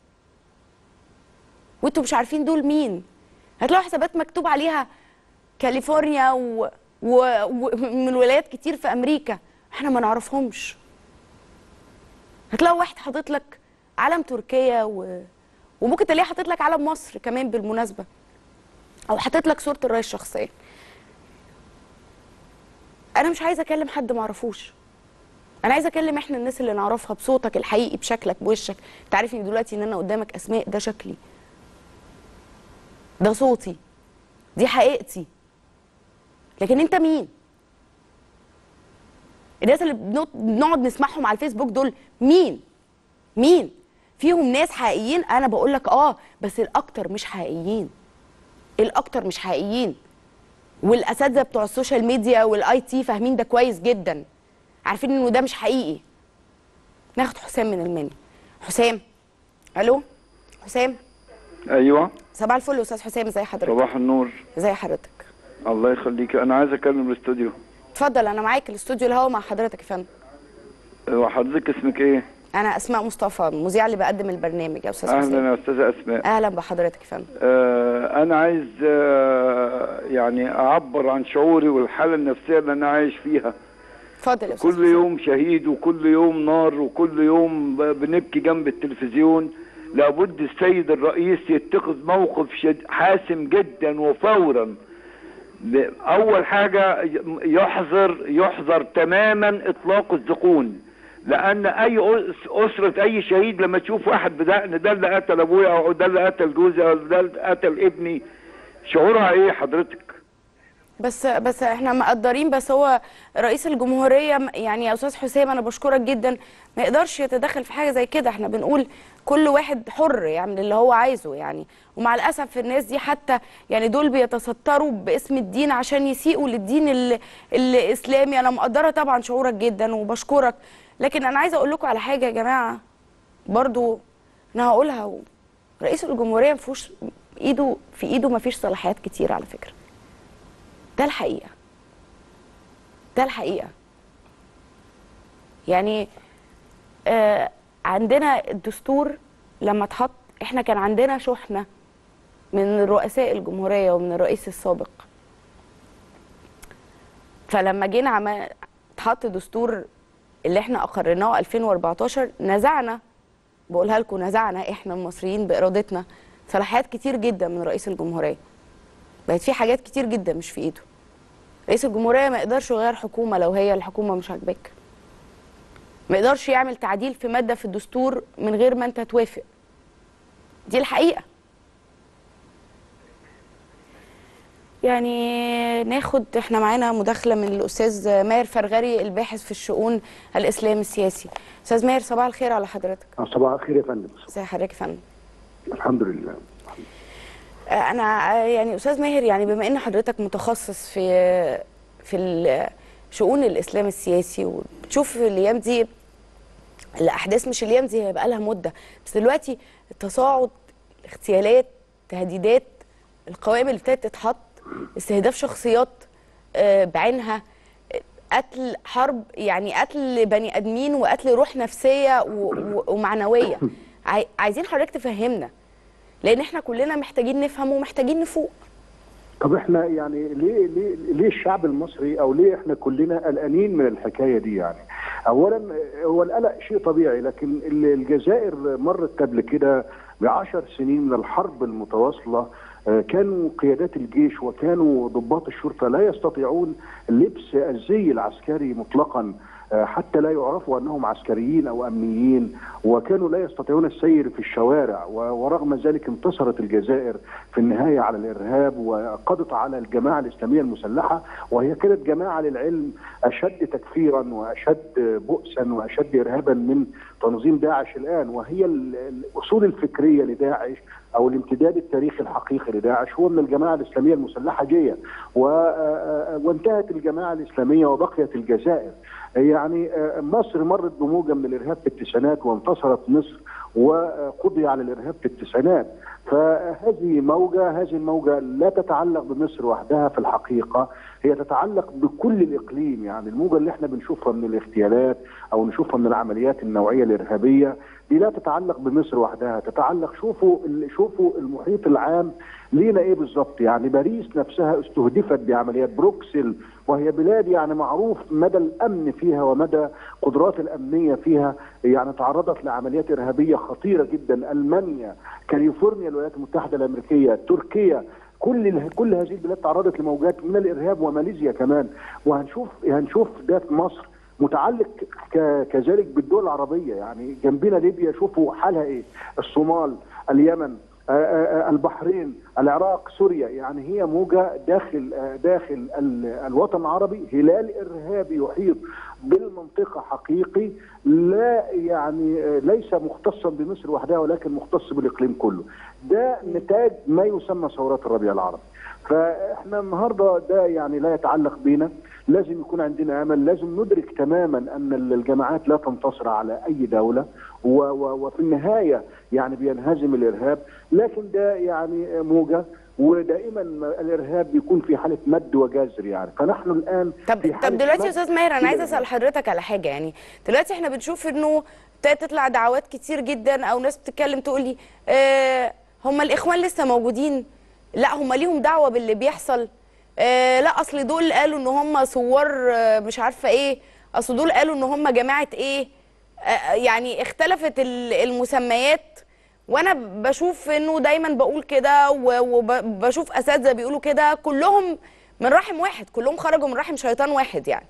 وانتوا مش عارفين دول مين هتلاقوا حسابات مكتوب عليها كاليفورنيا و... و... ومن ولايات كتير في امريكا احنا ما نعرفهمش هتلاقوا واحد حاطط لك علم تركيا و... وممكن تلاقيه حاطط لك علم مصر كمان بالمناسبه او حاطط لك صوره الرئيس الشخصيه انا مش عايزه اكلم حد ما اعرفوش انا عايزه اكلم احنا الناس اللي نعرفها بصوتك الحقيقي بشكلك بوشك انت عارفني دلوقتي ان انا قدامك اسماء ده شكلي ده صوتي دي حقيقتي لكن انت مين الناس اللي بنق- بنقعد نسمعهم على الفيسبوك دول مين مين فيهم ناس حقيقيين انا بقول لك اه بس الاكتر مش حقيقيين الاكتر مش حقيقيين والاساتذه بتوع السوشيال ميديا والاي تي فاهمين ده كويس جدا عارفين انه ده مش حقيقي ناخد حسام من المنيا حسام الو حسام ايوه صباح الفل يا استاذ حسام ازي حضرتك صباح النور ازي حضرتك الله يخليك انا عايز اكلم الاستوديو اتفضل انا معاك الاستوديو الهوا مع حضرتك يا فندم وحضرتك اسمك ايه انا اسماء مصطفى المذيعه اللي بقدم البرنامج يا استاذ اهلا حسام يا استاذه اسماء اهلا بحضرتك يا فندم آه انا عايز آه يعني اعبر عن شعوري والحاله النفسيه اللي انا عايش فيها اتفضل يا استاذ كل حسام. يوم شهيد وكل يوم نار وكل يوم ب- بنبكي جنب التلفزيون لابد السيد الرئيس يتخذ موقف شد حاسم جدا وفورا ل- اول حاجه ي- يحظر يحظر تماما اطلاق الزقون لان اي أس- اسره اي شهيد لما تشوف واحد بدقن ده اللي قتل ابويا او ده اللي قتل جوزي او ده اللي قتل ابني شعورها ايه حضرتك بس بس احنا مقدرين بس هو رئيس الجمهوريه م- يعني يا استاذ حسام انا بشكرك جدا ما يقدرش يتدخل في حاجه زي كده احنا بنقول كل واحد حر يعمل اللي هو عايزه يعني ومع الاسف الناس دي حتى يعني دول بيتستروا باسم الدين عشان يسيئوا للدين ال- الاسلامي انا مقدره طبعا شعورك جدا وبشكرك لكن انا عايزه اقول لكم على حاجه يا جماعه برضو انا هقولها و- رئيس الجمهوريه مفيهوش ايده في ايده مفيش صلاحيات كتير على فكره ده الحقيقة ده الحقيقة يعني آه عندنا الدستور لما اتحط احنا كان عندنا شحنة من رؤساء الجمهورية ومن الرئيس السابق فلما جينا عم اتحط دستور اللي احنا اقرناه 2014 نزعنا بقولها لكم نزعنا احنا المصريين بارادتنا صلاحيات كتير جدا من رئيس الجمهوريه بقت في حاجات كتير جدا مش في ايده رئيس الجمهوريه ما يقدرش يغير حكومه لو هي الحكومه مش عاجباك ما يقدرش يعمل تعديل في ماده في الدستور من غير ما انت توافق دي الحقيقه يعني ناخد احنا معانا مداخله من الاستاذ ماهر فرغري الباحث في الشؤون الاسلام السياسي استاذ ماهر صباح الخير على حضرتك صباح الخير يا فندم ازي حضرتك يا فندم الحمد لله آه، انا آه، يعني استاذ ماهر يعني بما ان حضرتك متخصص في في ال- شؤون الاسلام السياسي وبتشوف الايام دي الاحداث مش الايام دي هي بقى لها مده بس دلوقتي التصاعد الاغتيالات تهديدات القوائم اللي ابتدت تتحط استهداف شخصيات آه، بعينها آه، قتل حرب يعني قتل بني ادمين وقتل روح نفسيه و- و- ومعنويه عاي- عايزين حضرتك تفهمنا لان احنا كلنا محتاجين نفهم ومحتاجين نفوق طب احنا يعني ليه ليه ليه الشعب المصري او ليه احنا كلنا قلقانين من الحكايه دي يعني؟ اولا هو القلق شيء طبيعي لكن ال- الجزائر مرت قبل كده بعشر سنين من الحرب المتواصله آه، كانوا قيادات الجيش وكانوا ضباط الشرطه لا يستطيعون لبس الزي العسكري مطلقا آه، حتى لا يعرفوا انهم عسكريين او امنيين وكانوا لا يستطيعون السير في الشوارع و- ورغم ذلك انتصرت الجزائر في النهايه على الارهاب وقضت على الجماعه الاسلاميه المسلحه وهي كانت جماعه للعلم اشد تكفيرا واشد بؤسا واشد ارهابا من تنظيم داعش الان وهي ال- الاصول الفكريه لداعش او الامتداد التاريخي الحقيقي لداعش هو من الجماعه الاسلاميه المسلحه جيه و- آه، وانتهت الجماعه الاسلاميه وبقيت الجزائر يعني آه، مصر مرت بموجه من الارهاب في التسعينات وانتصرت مصر وقضي على الارهاب في التسعينات فهذه موجه هذه الموجه لا تتعلق بمصر وحدها في الحقيقه هي تتعلق بكل الاقليم يعني الموجه اللي احنا بنشوفها من الاغتيالات او نشوفها من العمليات النوعيه الارهابيه دي لا تتعلق بمصر وحدها تتعلق شوفوا شوفوا المحيط العام لينا ايه بالظبط يعني باريس نفسها استهدفت بعمليات بروكسل وهي بلاد يعني معروف مدى الامن فيها ومدى قدرات الامنيه فيها يعني تعرضت لعمليات ارهابيه خطيره جدا المانيا كاليفورنيا الولايات المتحده الامريكيه تركيا كل كل هذه البلاد تعرضت لموجات من الارهاب وماليزيا كمان وهنشوف هنشوف ده في مصر متعلق ك- كذلك بالدول العربيه يعني جنبنا ليبيا شوفوا حالها ايه الصومال اليمن آه، آه، آه، البحرين العراق سوريا يعني هي موجه داخل آه، داخل ال- الوطن العربي هلال ارهابي يحيط بالمنطقه حقيقي لا يعني آه، ليس مختصا بمصر وحدها ولكن مختص بالاقليم كله ده نتاج ما يسمى ثورات الربيع العربي فاحنا النهارده ده يعني لا يتعلق بينا لازم يكون عندنا امل لازم ندرك تماما ان الجماعات لا تنتصر على اي دوله و و وفي النهايه يعني بينهزم الارهاب لكن ده يعني موجه ودائما الارهاب بيكون في حاله مد وجزر يعني فنحن الان طب في طب حالة دلوقتي يا مد استاذ ماهر انا عايزه للإرهاب. اسال حضرتك على حاجه يعني دلوقتي احنا بنشوف انه ابتدت تطلع دعوات كتير جدا او ناس بتتكلم تقول لي آه هم الاخوان لسه موجودين لا هم ليهم دعوه باللي بيحصل آه لا اصل دول قالوا ان هم ثوار آه مش عارفه ايه اصل دول قالوا ان هم جماعه ايه آه يعني اختلفت ال- المسميات وانا بشوف انه دايما بقول كده و- وبشوف اساتذه بيقولوا كده كلهم من رحم واحد كلهم خرجوا من رحم شيطان واحد يعني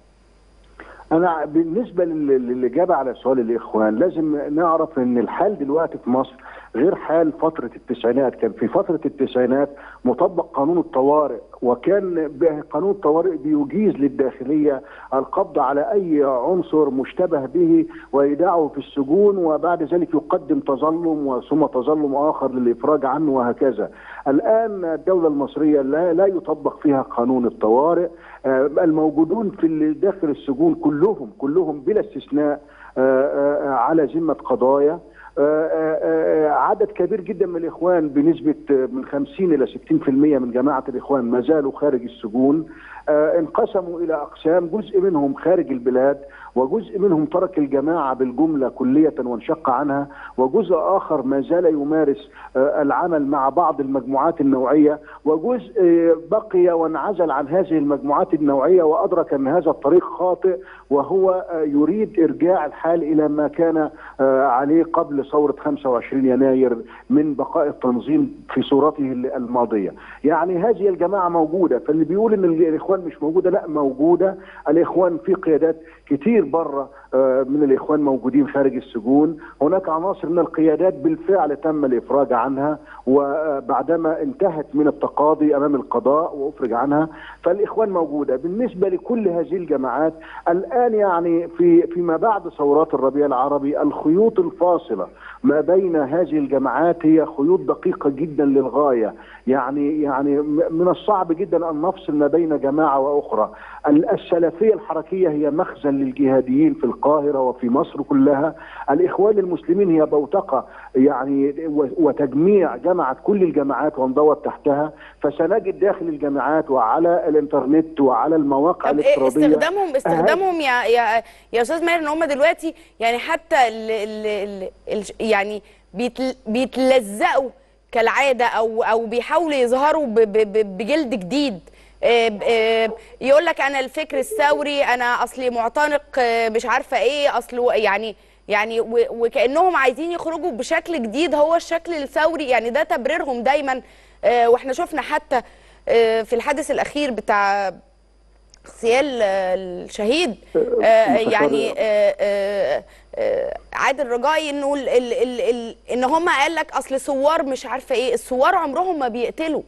انا بالنسبه لل- للاجابه على سؤال الاخوان لازم نعرف ان الحال دلوقتي في مصر غير حال فتره التسعينات كان في فتره التسعينات مطبق قانون الطوارئ وكان ب- قانون الطوارئ بيجيز للداخليه القبض على اي عنصر مشتبه به وايداعه في السجون وبعد ذلك يقدم تظلم وثم تظلم اخر للافراج عنه وهكذا. الان الدوله المصريه لا لا يطبق فيها قانون الطوارئ آه، الموجودون في ال- داخل السجون كلهم كلهم بلا استثناء آه، آه، على ذمه قضايا آه، آه، آه، عدد كبير جدا من الاخوان بنسبه آه، من 50 الى 60% من جماعه الاخوان ما زالوا خارج السجون آه، انقسموا الى اقسام جزء منهم خارج البلاد وجزء منهم ترك الجماعه بالجمله كليه وانشق عنها وجزء اخر ما زال يمارس آه، العمل مع بعض المجموعات النوعيه وجزء آه، بقي وانعزل عن هذه المجموعات النوعيه وادرك ان هذا الطريق خاطئ وهو آه، يريد ارجاع الحال الى ما كان آه، عليه قبل ثوره 25 يناير من بقاء التنظيم في صورته الماضيه. يعني هذه الجماعه موجوده فاللي بيقول ان الاخوان مش موجوده لا موجوده الاخوان في قيادات كتير بره آه، من الاخوان موجودين خارج السجون هناك عناصر من القيادات بالفعل تم الافراج عنها وبعدما انتهت من التقاضي امام القضاء وافرج عنها فالاخوان موجوده بالنسبه لكل هذه الجماعات الان يعني في فيما بعد ثورات الربيع العربي الخيوط الفاصله ما بين هذه الجماعات هي خيوط دقيقه جدا للغايه يعني يعني م- من الصعب جدا ان نفصل ما بين جماعه واخرى ال- السلفيه الحركيه هي مخزن للجهاديين في القاهره وفي مصر كلها الاخوان المسلمين هي بوتقه يعني و- وتجميع جمعت كل الجماعات وانضوت تحتها فسنجد داخل الجامعات وعلى الانترنت وعلى المواقع طب ايه الافتراضيه استخدامهم استخدامهم يا يا يا استاذ ماهر ان هم دلوقتي يعني حتى ال ال ال ال يعني بيتل بيتلزقوا كالعاده او او بيحاولوا يظهروا ب- ب- ب- بجلد جديد يقول لك انا الفكر الثوري انا اصلي معتنق آه، مش عارفه ايه اصله يعني يعني و- وكانهم عايزين يخرجوا بشكل جديد هو الشكل الثوري يعني ده تبريرهم دايما آه، واحنا شفنا حتى آه، في الحادث الاخير بتاع اغتيال آه، الشهيد آه، مستشار- يعني آه، آه، آه، عادل رجائي انه ال ال ال ال ان هم قال لك اصل ثوار مش عارفه ايه الثوار عمرهم ما بيقتلوا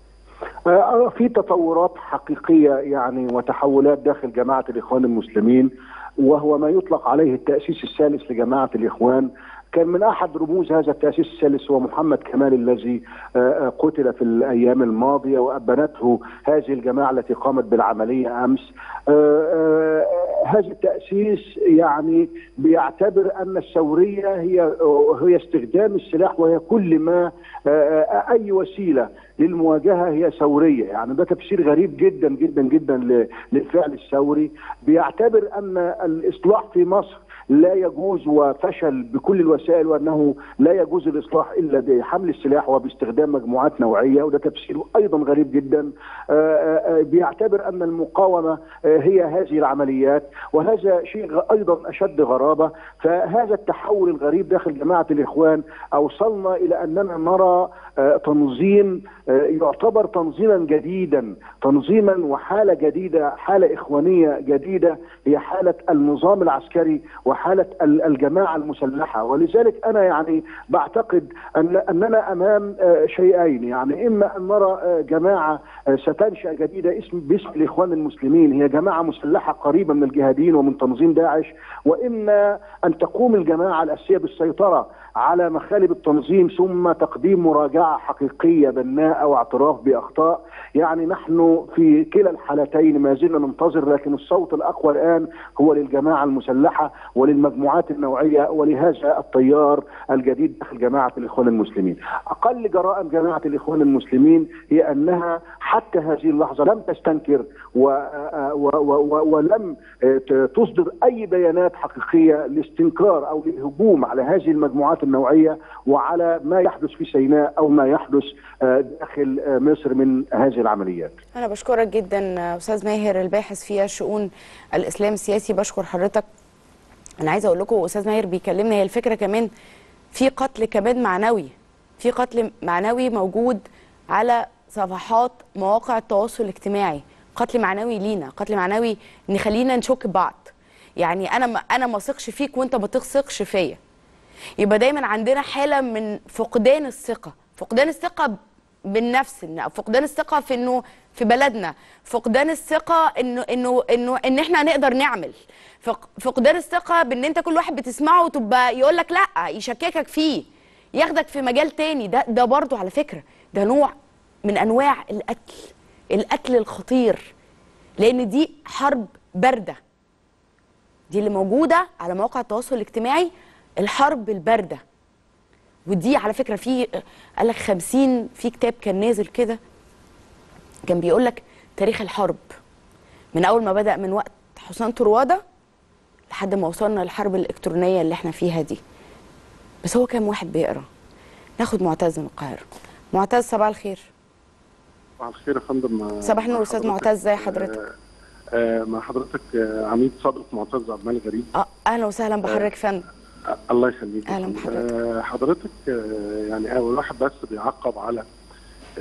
آه، في تطورات حقيقية يعني وتحولات داخل جماعة الإخوان المسلمين وهو ما يطلق عليه التأسيس الثالث لجماعة الإخوان كان من أحد رموز هذا التأسيس الثالث هو محمد كمال الذي آه، آه، قتل في الأيام الماضية وأبنته هذه الجماعة التي قامت بالعملية أمس آه، آه، هذا التأسيس يعني بيعتبر أن الثورية هي هي استخدام السلاح وهي كل ما آه، أي وسيلة للمواجهة هي ثورية يعني ده تفسير غريب جدا جدا جدا ل- للفعل الثوري بيعتبر أن الإصلاح في مصر لا يجوز وفشل بكل الوسائل وانه لا يجوز الاصلاح الا بحمل السلاح وباستخدام مجموعات نوعيه وده تفسير ايضا غريب جدا آه، آه، آه، بيعتبر ان المقاومه آه، هي هذه العمليات وهذا شيء غ- ايضا اشد غرابه فهذا التحول الغريب داخل جماعه الاخوان اوصلنا الى اننا نرى آه، تنظيم آه، يعتبر تنظيما جديدا تنظيما وحاله جديده حاله اخوانيه جديده هي حاله النظام العسكري وحاله ال- الجماعه المسلحه ولذلك انا يعني بعتقد ان اننا امام آه، شيئين يعني اما ان نرى آه، جماعه آه، ستنشا جديده اسم باسم الاخوان المسلمين هي جماعه مسلحه قريبه من الجهاديين ومن تنظيم داعش واما ان تقوم الجماعه الاساسيه بالسيطره على مخالب التنظيم ثم تقديم مراجعه حقيقيه بناءه واعتراف باخطاء يعني نحن في كلا الحالتين ما زلنا ننتظر لكن الصوت الاقوى الان هو للجماعه المسلحه وللمجموعات النوعيه ولهذا التيار الجديد داخل جماعه الاخوان المسلمين. اقل جراءه جماعه الاخوان المسلمين هي انها حتى هذه اللحظه لم تستنكر و و و و ولم ت- تصدر اي بيانات حقيقيه لاستنكار او للهجوم على هذه المجموعات النوعيه وعلى ما يحدث في سيناء او ما يحدث آه، داخل آه، مصر من هذه العمليات. انا بشكرك جدا استاذ ماهر الباحث في شؤون الاسلام السياسي بشكر حضرتك انا عايزه اقول لكم استاذ ماهر بيكلمنا هي الفكره كمان في قتل كمان معنوي في قتل معنوي موجود على صفحات مواقع التواصل الاجتماعي قتل معنوي لينا قتل معنوي نخلينا نشك بعض يعني انا ما انا ما اثقش فيك وانت ما تثقش فيا يبقى دايما عندنا حاله من فقدان الثقه فقدان الثقه بالنفس إن- فقدان الثقه في انه في بلدنا فقدان الثقه انه انه انه ان احنا هنقدر نعمل فق- فقدان الثقه بان انت كل واحد بتسمعه وتبقى يقول لك لا يشككك فيه ياخدك في مجال تاني ده ده برضه على فكره ده نوع من انواع القتل القتل الخطير لان دي حرب بارده دي اللي موجوده على مواقع التواصل الاجتماعي الحرب البارده ودي على فكره في قال لك 50 في كتاب كان نازل كده كان بيقول لك تاريخ الحرب من اول ما بدا من وقت حسام طروادة لحد ما وصلنا للحرب الالكترونيه اللي احنا فيها دي بس هو كام واحد بيقرا ناخد معتز من القاهره معتز صباح الخير صباح الخير يا فندم صباح النور مع استاذ حضرتك. معتز زي حضرتك آه، آه، مع حضرتك آه، عميد صادق معتز عبد الملك غريب اه اهلا وسهلا بحضرتك يا فندم آه، الله يخليك أهلا بحضرتك. آه، حضرتك آه، يعني اول واحد بس بيعقب على آه،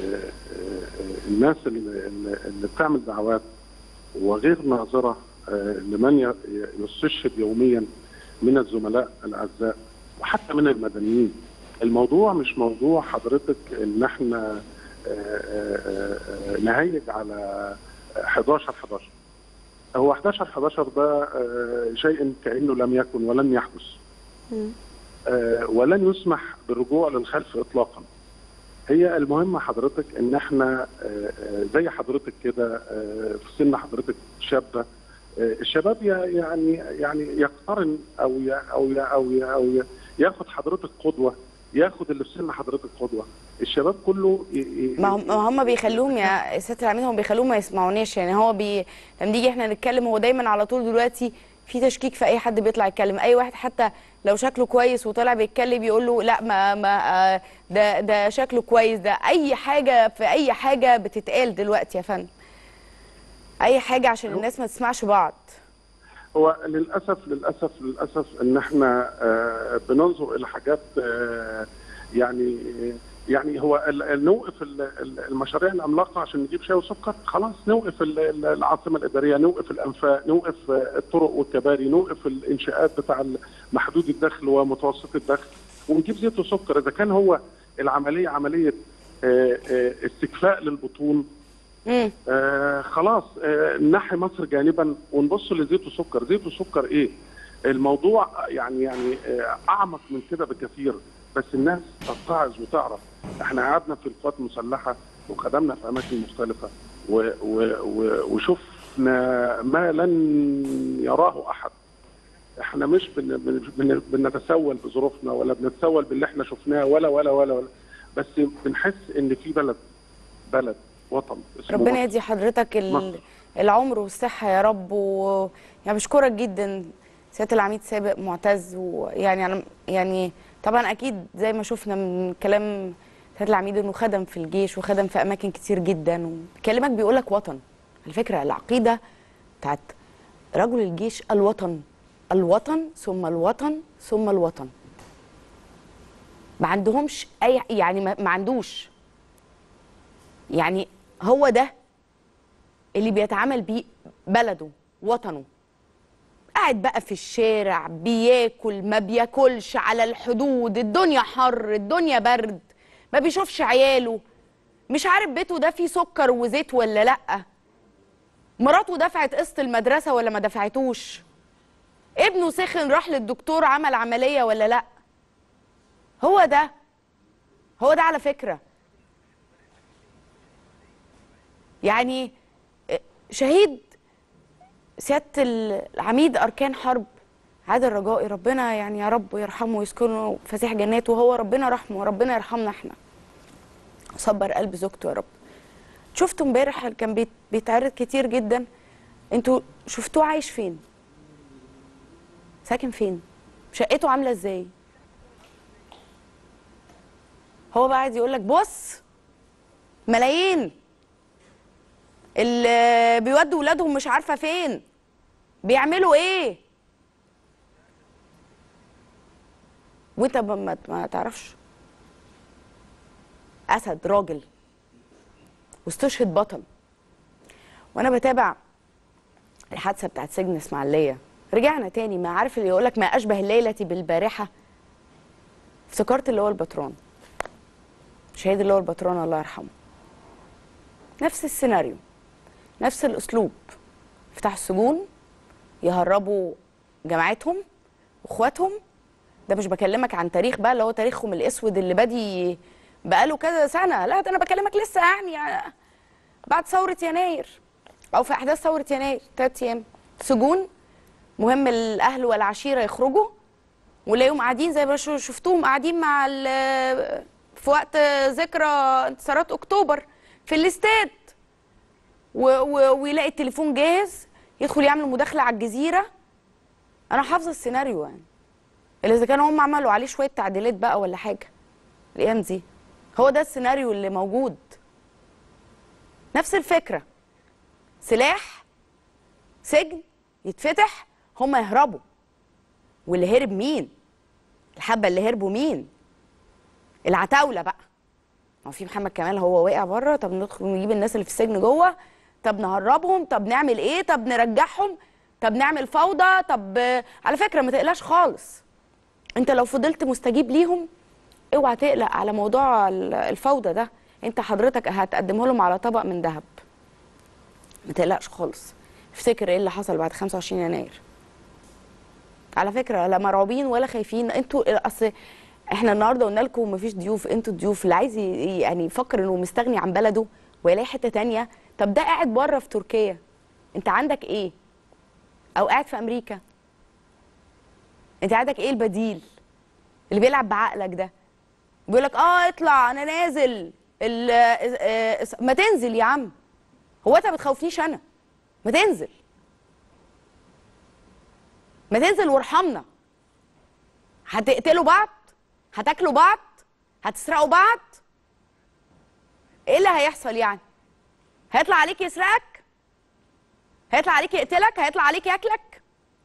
آه، الناس اللي, اللي بتعمل دعوات وغير ناظره آه، لمن ي- يستشهد يوميا من الزملاء الاعزاء وحتى من المدنيين الموضوع مش موضوع حضرتك ان احنا آه، آه، آه، نهيج على 11 11 هو 11 11 ده آه، شيء كانه لم يكن ولن يحدث آه، ولن يسمح بالرجوع للخلف اطلاقا هي المهمة حضرتك ان احنا آه، آه، زي حضرتك كده آه، في سن حضرتك شابة آه، الشباب ي- يعني يعني يقترن او ي- او ي- او ي- او ي- ياخد حضرتك قدوة ياخد اللي في سن حضرتك قدوة الشباب كله ي- ي- ما هم, ما هم بيخلوهم يا سياده العميد هم بيخلوهم ما يسمعوناش يعني هو بي لما نيجي احنا نتكلم هو دايما على طول دلوقتي في تشكيك في اي حد بيطلع يتكلم اي واحد حتى لو شكله كويس وطلع بيتكلم يقول له لا ما ما آه، ده ده شكله كويس ده اي حاجه في اي حاجه بتتقال دلوقتي يا فندم اي حاجه عشان الناس ما تسمعش بعض هو للاسف للاسف للاسف ان احنا آه، بننظر الى حاجات آه، يعني يعني هو ال- ال- نوقف ال- ال- المشاريع العملاقه عشان نجيب شاي وسكر خلاص نوقف ال- ال- العاصمه الاداريه نوقف الانفاق نوقف آه، الطرق والكباري نوقف الانشاءات بتاع محدود الدخل ومتوسط الدخل ونجيب زيت وسكر اذا كان هو العمليه عمليه آه، آه، استكفاء للبطون امم آه خلاص آه نحي مصر جانبا ونبص لزيت وسكر زيت وسكر ايه الموضوع يعني يعني آه اعمق من كده بكثير بس الناس تتعظ وتعرف احنا قعدنا في القوات المسلحه وخدمنا في اماكن مختلفه و و و وشفنا احنا ما لن يراه احد احنا مش بن بن بن بنتسول بظروفنا ولا بنتسول باللي احنا شفناه ولا ولا ولا ولا بس بنحس ان في بلد بلد وطن اسمه ربنا مصر. يدي حضرتك ال- مصر. العمر والصحة يا رب و يعني بشكرك جدا سيادة العميد سابق معتز ويعني أنا يعني طبعا أكيد زي ما شفنا من كلام سيادة العميد إنه خدم في الجيش وخدم في أماكن كتير جدا وكلامك بيقولك وطن على فكرة العقيدة بتاعت رجل الجيش الوطن الوطن ثم الوطن ثم الوطن ما عندهمش أي يعني ما ما عندوش يعني هو ده اللي بيتعامل بيه بلده وطنه قاعد بقى في الشارع بياكل ما بياكلش على الحدود الدنيا حر الدنيا برد ما بيشوفش عياله مش عارف بيته ده فيه سكر وزيت ولا لأ مراته دفعت قسط المدرسة ولا ما دفعتوش ابنه سخن راح للدكتور عمل عملية ولا لأ هو ده هو ده على فكرة يعني شهيد سيادة العميد أركان حرب عادل رجائي ربنا يعني يا رب يرحمه ويسكنه فسيح جناته وهو ربنا رحمه وربنا يرحمنا احنا صبر قلب زوجته يا رب شفتوا امبارح كان بيت- بيتعرض كتير جدا انتوا شفتوه عايش فين ساكن فين شقته عامله ازاي هو بقى قاعد يقول لك بص ملايين اللي بيودوا ولادهم مش عارفه فين بيعملوا ايه وانت ما- ما ما تعرفش اسد راجل واستشهد بطل وانا بتابع الحادثه بتاعت سجن اسماعيليه رجعنا تاني ما عارف اللي يقولك ما اشبه الليله بالبارحه افتكرت اللي هو البطرون شهيد اللي هو البطرون الله يرحمه نفس السيناريو نفس الاسلوب يفتحوا السجون يهربوا جماعتهم واخواتهم ده مش بكلمك عن تاريخ بقى اللي هو تاريخهم الاسود اللي بادي بقاله كذا سنه لا ده انا بكلمك لسه يعني, يعني بعد ثوره يناير او في احداث ثوره يناير ثلاث ايام سجون مهم الاهل والعشيره يخرجوا ولاقيهم قاعدين زي ما شو- شفتوهم قاعدين مع ال- في وقت ذكرى انتصارات اكتوبر في الاستاد و- و- ويلاقي التليفون جاهز يدخل يعمل مداخله على الجزيره انا حافظه السيناريو يعني اللي اذا كانوا هم عملوا عليه شويه تعديلات بقى ولا حاجه الايام دي هو ده السيناريو اللي موجود نفس الفكره سلاح سجن يتفتح هم يهربوا واللي هرب مين الحبه اللي هربوا مين العتاوله بقى ما هو في محمد كمال هو واقع بره طب ندخل نجيب الناس اللي في السجن جوه طب نهربهم طب نعمل ايه طب نرجعهم طب نعمل فوضى طب آه، على فكره ما تقلقش خالص انت لو فضلت مستجيب ليهم اوعى تقلق على موضوع ال- الفوضى ده انت حضرتك هتقدمه لهم على طبق من ذهب ما تقلقش خالص افتكر ايه اللي حصل بعد 25 يناير على فكره لا مرعوبين ولا خايفين انتوا اصل احنا النهارده قلنا لكم مفيش ضيوف انتوا الضيوف اللي عايز ي- يعني يفكر انه مستغني عن بلده ويلاقي حته تانية طب ده قاعد بره في تركيا انت عندك ايه او قاعد في امريكا انت عندك ايه البديل اللي بيلعب بعقلك ده بيقول لك اه اطلع انا نازل ال- آه، آه، ما تنزل يا عم هو انت ما بتخوفنيش انا ما تنزل ما تنزل وارحمنا هتقتلوا بعض هتاكلوا بعض هتسرقوا بعض ايه اللي هيحصل يعني هيطلع عليك يسرقك هيطلع عليك يقتلك هيطلع عليك ياكلك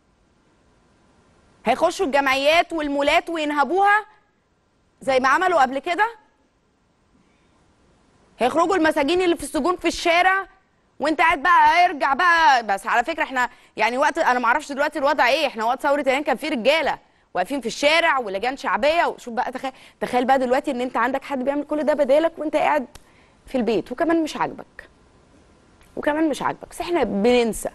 هيخشوا الجمعيات والمولات وينهبوها زي ما عملوا قبل كده هيخرجوا المساجين اللي في السجون في الشارع وانت قاعد بقى ارجع بقى بس على فكره احنا يعني وقت انا ما اعرفش دلوقتي الوضع ايه احنا وقت ثوره يناير كان في رجاله واقفين في الشارع ولجان شعبيه وشوف بقى تخيل تخيل بقى دلوقتي ان انت عندك حد بيعمل كل ده بدالك وانت قاعد في البيت وكمان مش عاجبك وكمان مش عاجبك بس احنا بننسى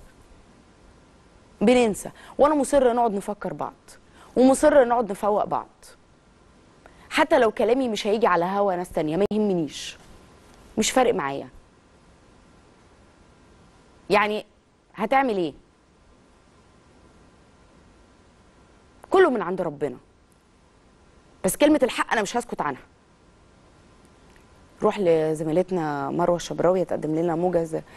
بننسى وانا مصر نقعد نفكر بعض ومصر نقعد نفوق بعض حتى لو كلامي مش هيجي على هوا ناس تانية ما يهمنيش مش فارق معايا يعني هتعمل ايه كله من عند ربنا بس كلمه الحق انا مش هسكت عنها روح لزميلتنا مروه الشبراوي تقدم لنا موجز ال-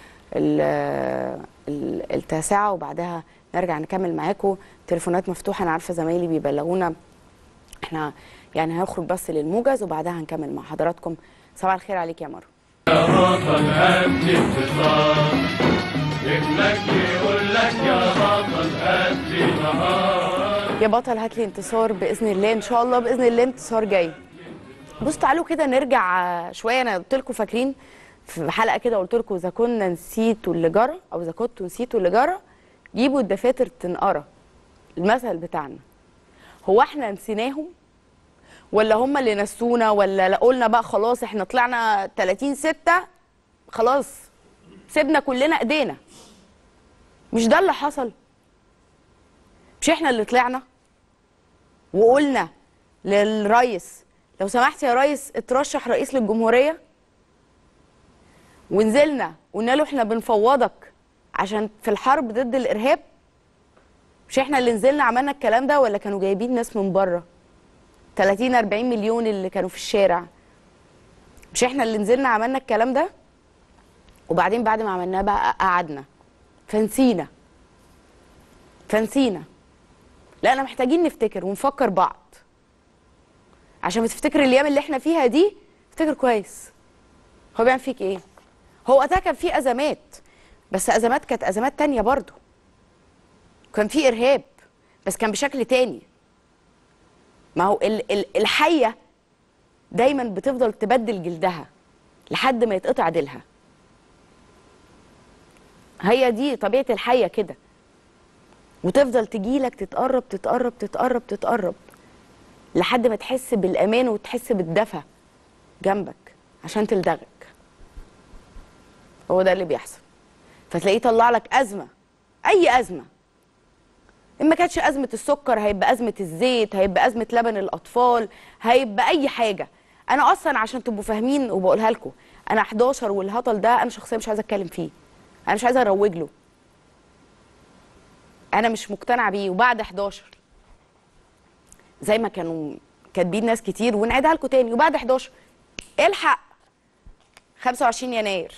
ال- التاسعه وبعدها نرجع نكمل معاكم تليفونات مفتوحه انا عارفه زمايلي بيبلغونا احنا يعني هنخرج بس للموجز وبعدها هنكمل مع حضراتكم صباح الخير عليك يا مروه بطل قد انتصار ابنك يقول لك يا بطل قد نهار يا بطل هات لي انتصار باذن الله ان شاء الله باذن الله انتصار جاي بصوا تعالوا كده نرجع آه، شويه انا قلت لكم فاكرين في حلقه كده قلت لكم اذا كنا نسيتوا اللي جرى او اذا كنتوا نسيتوا اللي جرى جيبوا الدفاتر تنقرا المثل بتاعنا هو احنا نسيناهم ولا هم اللي نسونا ولا لا قلنا بقى خلاص احنا طلعنا 30 6 خلاص سيبنا كلنا ايدينا مش ده اللي حصل مش احنا اللي طلعنا وقلنا للرئيس لو سمحت يا ريس اترشح رئيس للجمهورية ونزلنا قلنا له احنا بنفوضك عشان في الحرب ضد الإرهاب مش احنا اللي نزلنا عملنا الكلام ده ولا كانوا جايبين ناس من بره 30 40 مليون اللي كانوا في الشارع مش احنا اللي نزلنا عملنا الكلام ده وبعدين بعد ما عملناه بقى قعدنا فنسينا فنسينا لا انا محتاجين نفتكر ونفكر بعض عشان بتفتكر الايام اللي احنا فيها دي افتكر كويس هو بيعمل فيك ايه هو وقتها كان في ازمات بس ازمات كانت ازمات تانية برضو كان في ارهاب بس كان بشكل تاني ما هو ال ال الحيه دايما بتفضل تبدل جلدها لحد ما يتقطع ديلها هي دي طبيعه الحيه كده وتفضل تجيلك تتقرب تتقرب تتقرب تتقرب لحد ما تحس بالامان وتحس بالدفى جنبك عشان تلدغك هو ده اللي بيحصل فتلاقيه طلع لك ازمه اي ازمه ان ما كانتش ازمه السكر هيبقى ازمه الزيت هيبقى ازمه لبن الاطفال هيبقى اي حاجه انا اصلا عشان تبقوا فاهمين وبقولها لكم انا 11 والهطل ده انا شخصيا مش عايزه اتكلم فيه انا مش عايزه اروج له انا مش مقتنعه بيه وبعد 11 زي ما كانوا كاتبين ناس كتير ونعيدها لكم تاني وبعد 11 الحق 25 يناير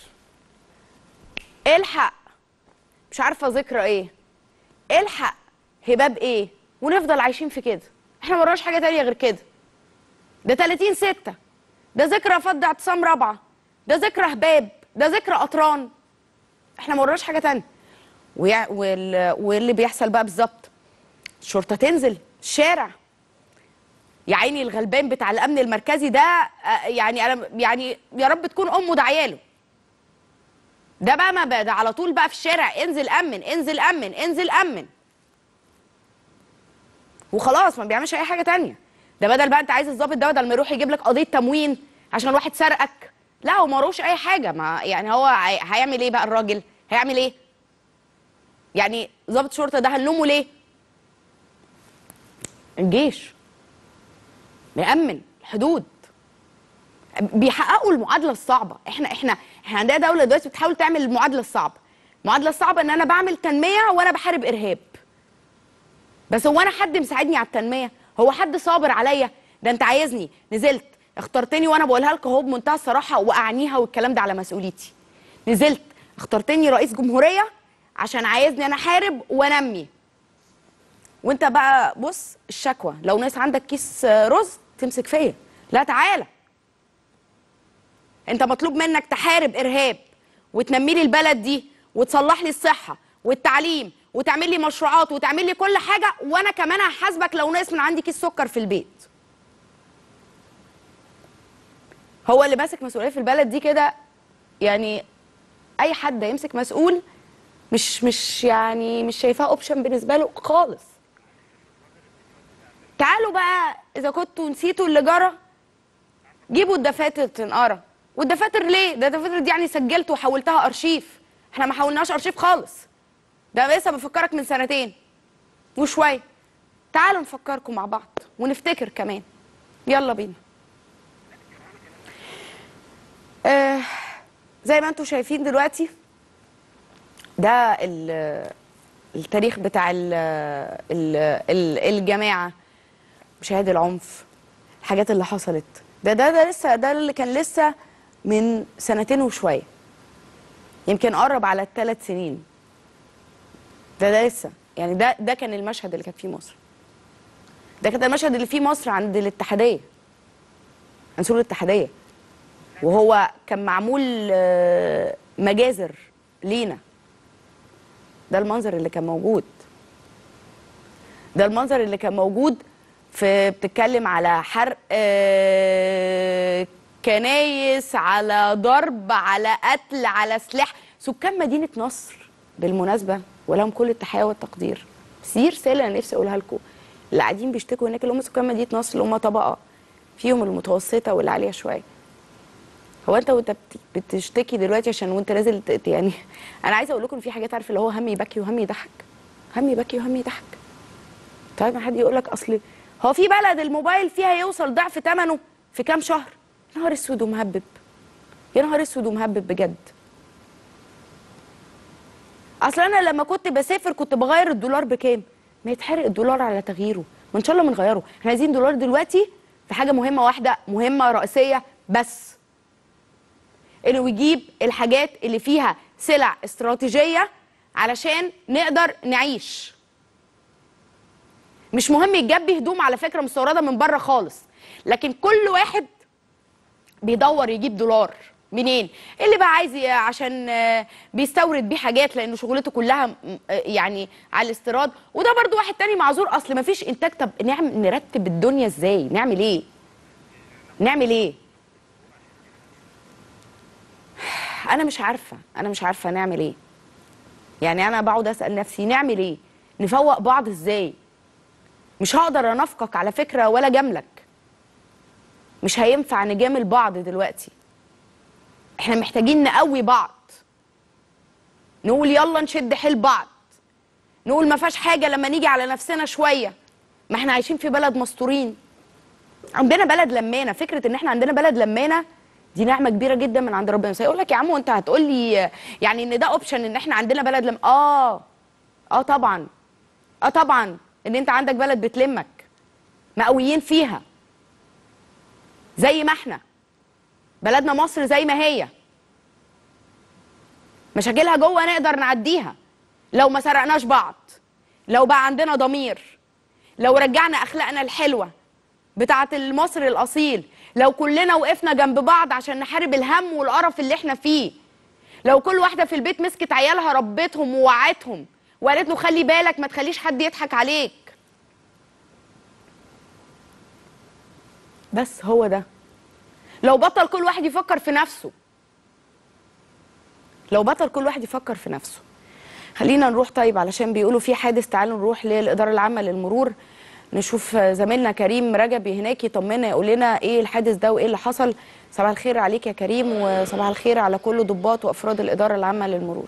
الحق مش عارفه ذكرى ايه الحق هباب ايه ونفضل عايشين في كده احنا مرناش حاجه تانية غير كده ده 30 6 ده ذكرى فض اعتصام رابعه ده ذكرى هباب ده ذكرى قطران احنا مرناش حاجه تانية ويع... وال... واللي بيحصل بقى بالظبط الشرطه تنزل الشارع يا عيني الغلبان بتاع الامن المركزي ده آه، يعني انا يعني يا رب تكون امه داعياله ده بقى ما بقى ده على طول بقى في الشارع انزل امن انزل امن انزل امن وخلاص ما بيعملش اي حاجه تانية ده بدل بقى انت عايز الضابط ده بدل ما يروح يجيب لك قضيه تموين عشان واحد سرقك لا هو ما وروش اي حاجه ما يعني هو هي- هيعمل ايه بقى الراجل هيعمل ايه يعني ضابط شرطه ده هنلومه ليه الجيش بيأمن الحدود بيحققوا المعادله الصعبه احنا احنا احنا عندنا دوله دلوقتي بتحاول تعمل المعادله الصعبه المعادله الصعبه ان انا بعمل تنميه وانا بحارب ارهاب بس هو انا حد مساعدني على التنميه هو حد صابر عليا ده انت عايزني نزلت اخترتني وانا بقولها لك اهو بمنتهى الصراحه واعنيها والكلام ده على مسؤوليتي نزلت اخترتني رئيس جمهوريه عشان عايزني انا احارب وانمي وانت بقى بص الشكوى لو ناس عندك كيس رز تمسك فيا لا تعالى انت مطلوب منك تحارب ارهاب وتنمي لي البلد دي وتصلح لي الصحه والتعليم وتعمل لي مشروعات وتعمل لي كل حاجه وانا كمان هحاسبك لو ناقص من عندي كيس سكر في البيت هو اللي ماسك مسؤوليه في البلد دي كده يعني اي حد يمسك مسؤول مش مش يعني مش شايفاه اوبشن بالنسبه له خالص تعالوا بقى اذا كنتوا نسيتوا اللي جرى جيبوا الدفاتر تنقرا والدفاتر ليه ده الدفاتر دي يعني سجلت وحولتها ارشيف احنا ما حولناش ارشيف خالص ده لسه بفكرك من سنتين وشويه تعالوا نفكركم مع بعض ونفتكر كمان يلا بينا آه زي ما انتم شايفين دلوقتي ده ال- التاريخ بتاع ال ال ال الجماعه مشاهد العنف الحاجات اللي حصلت ده ده ده لسه ده اللي كان لسه من سنتين وشويه يمكن قرب على الثلاث سنين ده ده لسه يعني ده ده كان المشهد اللي كان فيه مصر ده كان المشهد اللي فيه مصر عند الاتحاديه عند سور الاتحاديه وهو كان معمول آه، مجازر لينا ده المنظر اللي كان موجود ده المنظر اللي كان موجود في بتتكلم على حرق آه، كنايس على ضرب على قتل على سلاح سكان مدينة نصر بالمناسبة ولهم كل التحية والتقدير بس دي رسالة أنا نفسي أقولها لكم اللي قاعدين بيشتكوا هناك اللي هم سكان مدينة نصر اللي هم طبقة فيهم المتوسطة واللي عالية شوية هو انت وانت بت- بتشتكي دلوقتي عشان وانت نازل ت- يعني انا عايزه اقول لكم في حاجات عارف اللي هو هم يبكي وهم يضحك هم يبكي وهم يضحك طيب ما حد يقول لك اصل هو في بلد الموبايل فيها يوصل ضعف ثمنه في كام شهر يا نهار اسود ومهبب يا نهار اسود ومهبب بجد اصل انا لما كنت بسافر كنت بغير الدولار بكام ما يتحرق الدولار على تغييره وان شاء الله بنغيره احنا عايزين دولار دلوقتي في حاجه مهمه واحده مهمه رئيسيه بس انه يجيب الحاجات اللي فيها سلع استراتيجيه علشان نقدر نعيش مش مهم يتجاب بيه هدوم على فكره مستورده من بره خالص لكن كل واحد بيدور يجيب دولار منين اللي بقى عايز ي- عشان آه، بيستورد بيه حاجات لانه شغلته كلها م- آه، يعني على الاستيراد وده برضو واحد تاني معذور اصل ما فيش انتاج طب نعمل نرتب الدنيا ازاي نعمل ايه نعمل ايه انا مش عارفه انا مش عارفه نعمل ايه يعني انا بقعد اسال نفسي نعمل ايه نفوق بعض ازاي مش هقدر انافقك على فكره ولا جاملك مش هينفع نجامل بعض دلوقتي احنا محتاجين نقوي بعض نقول يلا نشد حيل بعض نقول ما فيهاش حاجه لما نيجي على نفسنا شويه ما احنا عايشين في بلد مستورين عندنا بلد لمانه فكره ان احنا عندنا بلد لمانه دي نعمه كبيره جدا من عند ربنا بس هيقول لك يا عم وانت هتقول لي يعني ان ده اوبشن ان احنا عندنا بلد لم اه اه طبعا اه طبعا ان انت عندك بلد بتلمك مقويين فيها زي ما احنا بلدنا مصر زي ما هي مشاكلها جوه نقدر نعديها لو ما سرقناش بعض لو بقى عندنا ضمير لو رجعنا اخلاقنا الحلوه بتاعه المصري الاصيل لو كلنا وقفنا جنب بعض عشان نحارب الهم والقرف اللي احنا فيه لو كل واحده في البيت مسكت عيالها ربتهم ووعتهم وقالت له خلي بالك ما تخليش حد يضحك عليك بس هو ده لو بطل كل واحد يفكر في نفسه لو بطل كل واحد يفكر في نفسه خلينا نروح طيب علشان بيقولوا في حادث تعالوا نروح للإدارة العامة للمرور نشوف زميلنا كريم رجب هناك يطمنا يقول لنا ايه الحادث ده وايه اللي حصل صباح الخير عليك يا كريم وصباح الخير على كل ضباط وافراد الإدارة العامة للمرور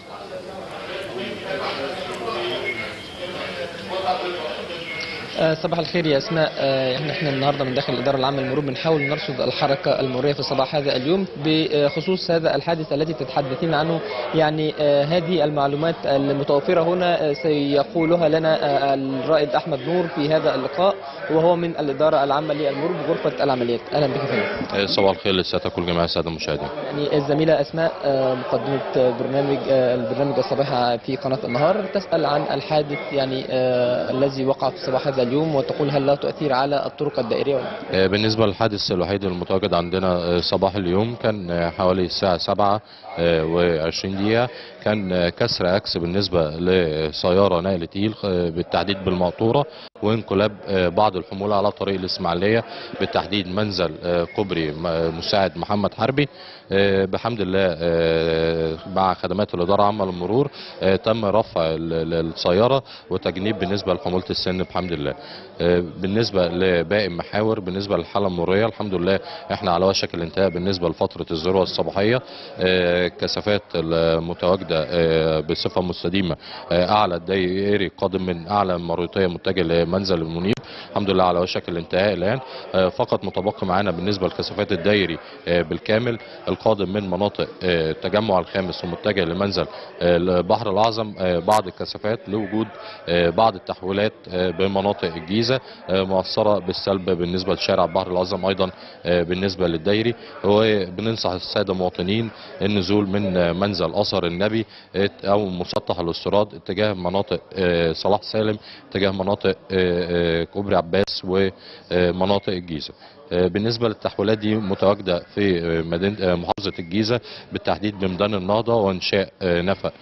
آه، صباح الخير يا اسماء آه، احنا احنا النهارده من داخل الاداره العامه للمرور بنحاول نرصد الحركه المروريه في صباح هذا اليوم بخصوص هذا الحادث التي تتحدثين عنه يعني آه، هذه المعلومات المتوفره هنا آه، سيقولها لنا آه، الرائد احمد نور في هذا اللقاء وهو من الاداره العامه للمرور بغرفه العمليات اهلا بك فندم صباح الخير للسادة كل جميع السادة المشاهدين يعني الزميله اسماء آه، مقدمه برنامج آه، البرنامج الصباحي في قناه النهار تسال عن الحادث يعني آه، الذي وقع في صباح هذا اليوم وتقول هل له تاثير على الطرق الدائريه ولا لا؟ آه، بالنسبة للحادث الوحيد المتواجد عندنا آه، صباح اليوم كان آه، حوالي الساعة سبعة وعشرين دقيقة كان آه، كسر أكس بالنسبة لسيارة نقل تقيل آه، بالتحديد بالمقطورة وانقلاب آه، بعض الحمولة على طريق الإسماعيلية بالتحديد منزل آه، كوبري م- مساعد محمد حربي آه، بحمد الله آه، مع خدمات الإدارة العامة للمرور آه، تم رفع ال- ال- السيارة وتجنيب بالنسبة لحمولة السن بحمد الله آه، بالنسبة لباقي المحاور بالنسبة للحالة المرورية الحمد لله احنا على وشك الانتهاء بالنسبة لفترة الذروة الصباحية آه، كثافات المتواجدة آه، بصفة مستديمة آه، أعلى الدائري قادم من أعلى المريوطية متجه لمنزل المنيب الحمد لله على وشك الانتهاء الان آه، فقط متبقي معانا بالنسبه لكثافات الدايري آه، بالكامل القادم من مناطق آه، التجمع الخامس ومتجه لمنزل آه، البحر الاعظم آه، بعض الكثافات لوجود آه، بعض التحويلات آه، بمناطق الجيزه آه، مؤثره بالسلب بالنسبه لشارع البحر الاعظم ايضا آه، بالنسبه للدايري وبننصح الساده المواطنين النزول من آه، منزل اثر النبي آه، او مسطح الاستيراد اتجاه مناطق آه، صلاح سالم اتجاه مناطق آه، آه، كوبري عباس ومناطق الجيزه آه، بالنسبه للتحويلات دي متواجده في آه، مدينه آه، محافظه الجيزه بالتحديد بميدان النهضه وانشاء آه، نفق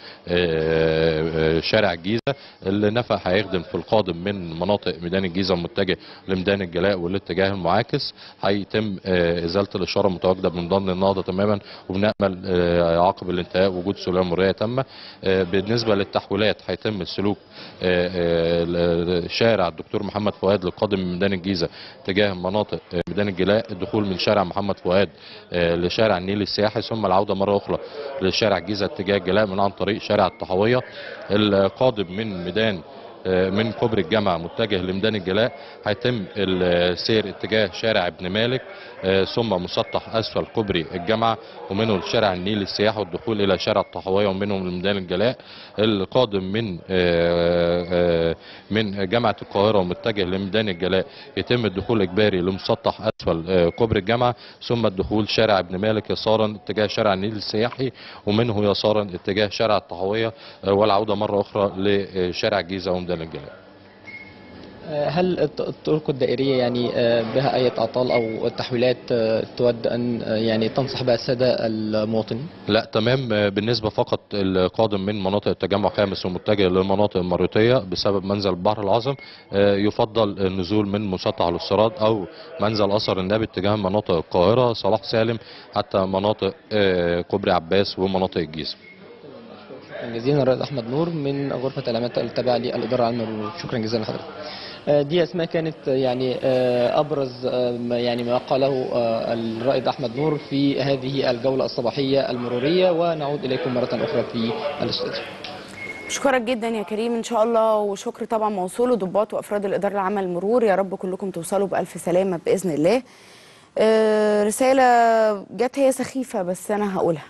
آه، آه، شارع الجيزه النفق هيخدم في القادم من مناطق ميدان الجيزه متجه لميدان الجلاء والاتجاه المعاكس هيتم آه، ازاله الاشاره المتواجده بميدان النهضه تماما وبنامل آه، عقب الانتهاء وجود سلام مروريه تامه آه، بالنسبه للتحويلات هيتم السلوك آه، آه، ل- شارع الدكتور محمد فؤاد للقادم من ميدان الجيزه تجاه مناطق آه، ميدان الجلاء الدخول من شارع محمد فؤاد آه، لشارع النيل السياحي ثم العوده مره اخرى لشارع الجيزه اتجاه الجلاء من عن طريق شارع الطحاويه القادم من ميدان آه، من كوبري الجامعة متجه لميدان الجلاء هيتم السير اتجاه شارع ابن مالك آه، ثم مسطح اسفل كوبري الجامعة ومنه شارع النيل السياحي والدخول الى شارع الطحاوية ومنه لميدان الجلاء القادم من آه، آه، من جامعة القاهرة ومتجه لميدان الجلاء يتم الدخول اجباري لمسطح اسفل آه، كوبري الجامعة ثم الدخول شارع ابن مالك يسارا اتجاه شارع النيل السياحي ومنه يسارا اتجاه شارع الطحاوية آه، والعودة مرة اخرى لشارع الجيزة وميدان الجلاء آه، هل الط- الطرق الدائرية يعني آه، بها أي أعطال أو تحويلات آه، تود أن آه، يعني تنصح بها السادة المواطنين؟ لا تمام آه، بالنسبة فقط القادم من مناطق التجمع خامس ومتجه للمناطق المريوطية بسبب منزل البحر الأعظم آه، يفضل النزول من مسطح الاستيراد أو منزل أثر النبي اتجاه مناطق القاهرة صلاح سالم حتى مناطق آه، كوبري عباس ومناطق الجيزة شكرا جزيلا الرائد أحمد نور من غرفة الإعلامات التابعة للإدارة العامة للمرور شكرا جزيلا لحضرتك آه، دي أسماء كانت آه، يعني آه، أبرز آه، ما- يعني ما قاله آه، الرائد أحمد نور في هذه الجولة الصباحية المرورية ونعود إليكم مرة أخرى في الاستوديو اشكرك جدا يا كريم ان شاء الله وشكر طبعا موصول لضباط وافراد الاداره العامه للمرور يا رب كلكم توصلوا بالف سلامه باذن الله آه، رساله جت هي سخيفه بس انا هقولها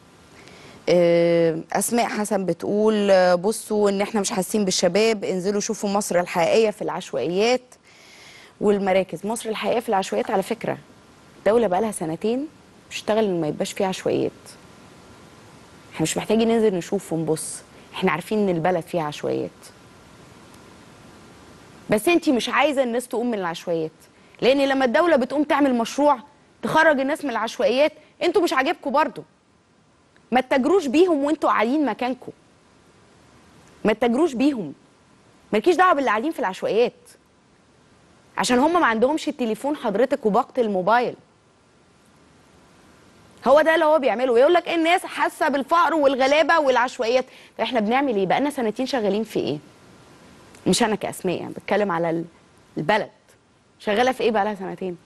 آه، اسماء حسن بتقول آه، بصوا ان احنا مش حاسين بالشباب انزلوا شوفوا مصر الحقيقيه في العشوائيات والمراكز مصر الحقيقيه في العشوائيات على فكره دوله بقى لها سنتين بتشتغل ان ما يبقاش فيها عشوائيات احنا مش محتاجين ننزل نشوف ونبص احنا عارفين ان البلد فيها عشوائيات بس انت مش عايزه الناس تقوم من العشوائيات لان لما الدوله بتقوم تعمل مشروع تخرج الناس من العشوائيات انتوا مش عاجبكم برضو ما تتاجروش بيهم وانتوا قاعدين مكانكم ما تتاجروش بيهم مالكيش دعوه باللي قاعدين في العشوائيات عشان هم ما عندهمش التليفون حضرتك وباقه الموبايل هو ده اللي هو بيعمله يقول لك الناس حاسه بالفقر والغلابه والعشوائيات فاحنا بنعمل ايه بقالنا سنتين شغالين في ايه مش انا كاسماء يعني بتكلم على ال- البلد شغاله في ايه بقالها سنتين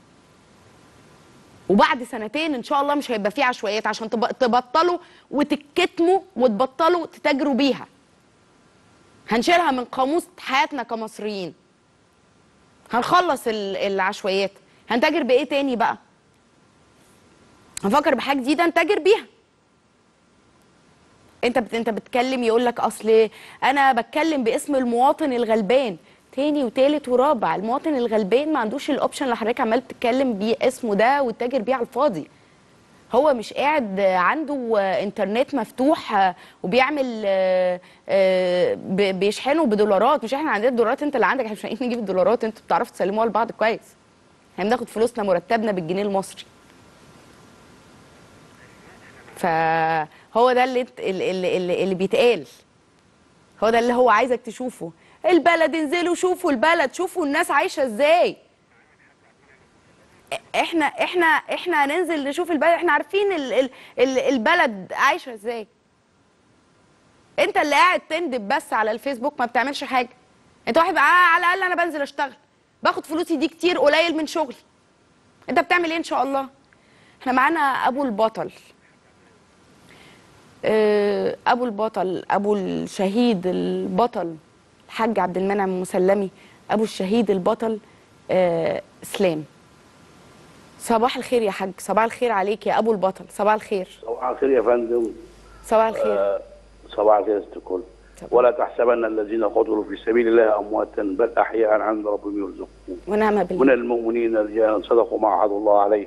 وبعد سنتين ان شاء الله مش هيبقى فيه عشوائيات عشان تب- تبطلوا وتتكتموا وتبطلوا تتاجروا بيها هنشيلها من قاموس حياتنا كمصريين هنخلص ال- العشوائيات هنتاجر بايه تاني بقى هنفكر بحاجه جديده نتاجر بيها انت بت... انت بتتكلم يقول لك اصل انا بتكلم باسم المواطن الغلبان تاني وتالت ورابع المواطن الغلبان ما عندوش الاوبشن اللي حضرتك عمال تتكلم بيه اسمه ده وتتاجر بيه على الفاضي هو مش قاعد عنده انترنت مفتوح وبيعمل آه، آه، ب- بيشحنه بدولارات مش احنا عندنا دولارات انت اللي عندك احنا مش لاقيين نجيب الدولارات انتوا بتعرفوا تسلموها لبعض كويس احنا بناخد فلوسنا مرتبنا بالجنيه المصري فهو ده اللي انت- اللي, اللي, اللي بيتقال هو ده اللي هو عايزك تشوفه البلد انزلوا شوفوا البلد شوفوا الناس عايشه ازاي احنا احنا احنا هننزل نشوف البلد احنا عارفين ال ال ال البلد عايشه ازاي انت اللي قاعد تندب بس على الفيسبوك ما بتعملش حاجه انت واحد آه على الاقل انا بنزل اشتغل باخد فلوسي دي كتير قليل من شغلي انت بتعمل ايه ان شاء الله احنا معانا ابو البطل آه، ابو البطل ابو الشهيد البطل الحاج عبد المنعم مسلمي ابو الشهيد البطل آه اسلام صباح الخير يا حاج صباح الخير عليك يا ابو البطل صباح الخير صباح الخير يا فندم صباح الخير آه، صباح الخير يا ست الكل ولا تحسبن الذين قتلوا في سبيل الله امواتا بل احياء عند ربهم يرزقون ونعم بالله من المؤمنين رجالا صدقوا ما عهد الله عليه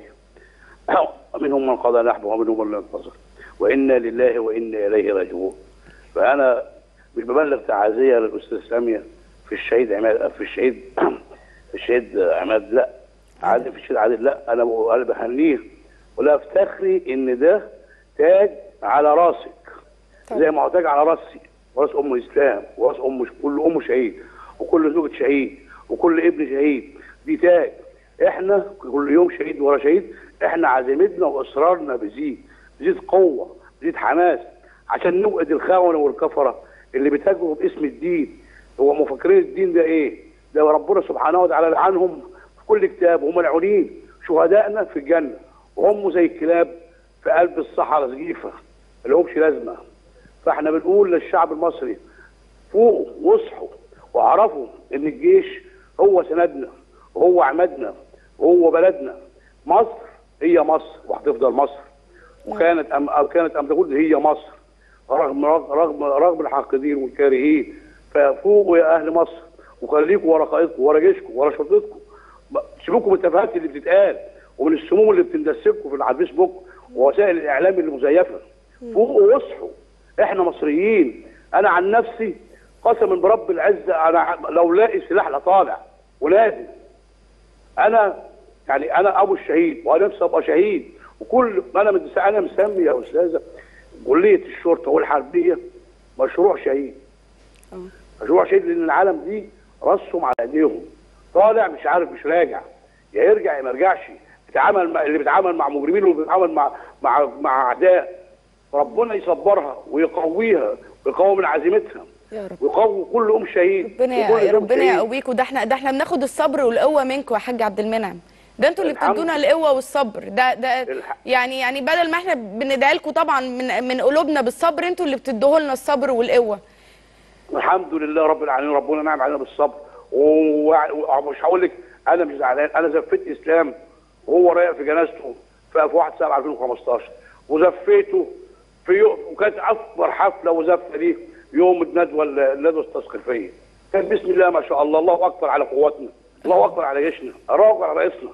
منهم من قضى نحبه ومنهم من لم ينتصر وانا لله وانا اليه راجعون فانا مش ببلغ تعازيه للاستاذ ساميه في الشهيد عماد في الشهيد في الشهيد عماد لا عادل في الشهيد عادل لا انا ب- انا بهنيه ولا افتخري ان ده تاج على راسك زي ما هو تاج على راسي وراس ام الاسلام وراس ام كل ام شهيد وكل زوجة شهيد وكل ابن شهيد دي تاج احنا كل يوم شهيد ورا شهيد احنا عزيمتنا واصرارنا بيزيد بيزيد قوه بيزيد حماس عشان نوقد الخونه والكفره اللي بيتاجروا باسم الدين هو مفكرين الدين ده ايه؟ ده ربنا سبحانه وتعالى لعنهم في كل كتاب هم ملعونين شهدائنا في الجنه وهم زي الكلاب في قلب الصحراء زجيفه ما لهمش لازمه فاحنا بنقول للشعب المصري فوقوا واصحوا واعرفوا ان الجيش هو سندنا وهو عمادنا وهو بلدنا مصر هي مصر وهتفضل مصر وكانت أم أو كانت ام تكون هي مصر رغم رغم رغم الحاقدين والكارهين ففوقوا يا اهل مصر وخليكوا ورا قائدكم ورا جيشكم ورا شرطتكم ما- سيبوكم من التفاهات اللي بتتقال ومن السموم اللي بتندسكم في على الفيسبوك ووسائل الاعلام اللي مزيفه فوقوا واصحوا احنا مصريين انا عن نفسي قسما برب العزه انا ع- لو لاقي سلاح لطالع ولازم انا يعني انا ابو الشهيد وانا نفسي ابقى شهيد وكل انا من انا مسمي يا استاذه كليه الشرطه والحربيه مشروع شهيد مشروع شهيد لان العالم دي راسهم على ايديهم طالع مش عارف مش راجع يا يرجع يا ما يرجعش بيتعامل مع اللي بيتعامل مع مجرمين واللي بيتعامل مع مع مع اعداء ربنا يصبرها ويقويها ويقوي من عزيمتها يا رب ويقوي كل ام شهيد ربنا وكل يا زوج ربنا شهيد. يقويكوا ده احنا ده احنا بناخد الصبر والقوه منكم يا حاج عبد المنعم ده انتوا اللي الحمد بتدونا القوه والصبر ده ده الح- يعني يعني بدل ما احنا بندعي لكم طبعا من من قلوبنا بالصبر انتوا اللي بتدوه لنا الصبر والقوه الحمد لله رب العالمين ربنا نعم علينا بالصبر و- ومش هقول لك انا مش زعلان انا زفيت اسلام وهو رايق في جنازته في في 1 7 2015 وزفيته في يوم وكانت اكبر حفله وزفه ليه يوم الندوه الندوه التثقيفيه كان بسم الله ما شاء الله الله اكبر على قواتنا الله اكبر على جيشنا الله اكبر على رئيسنا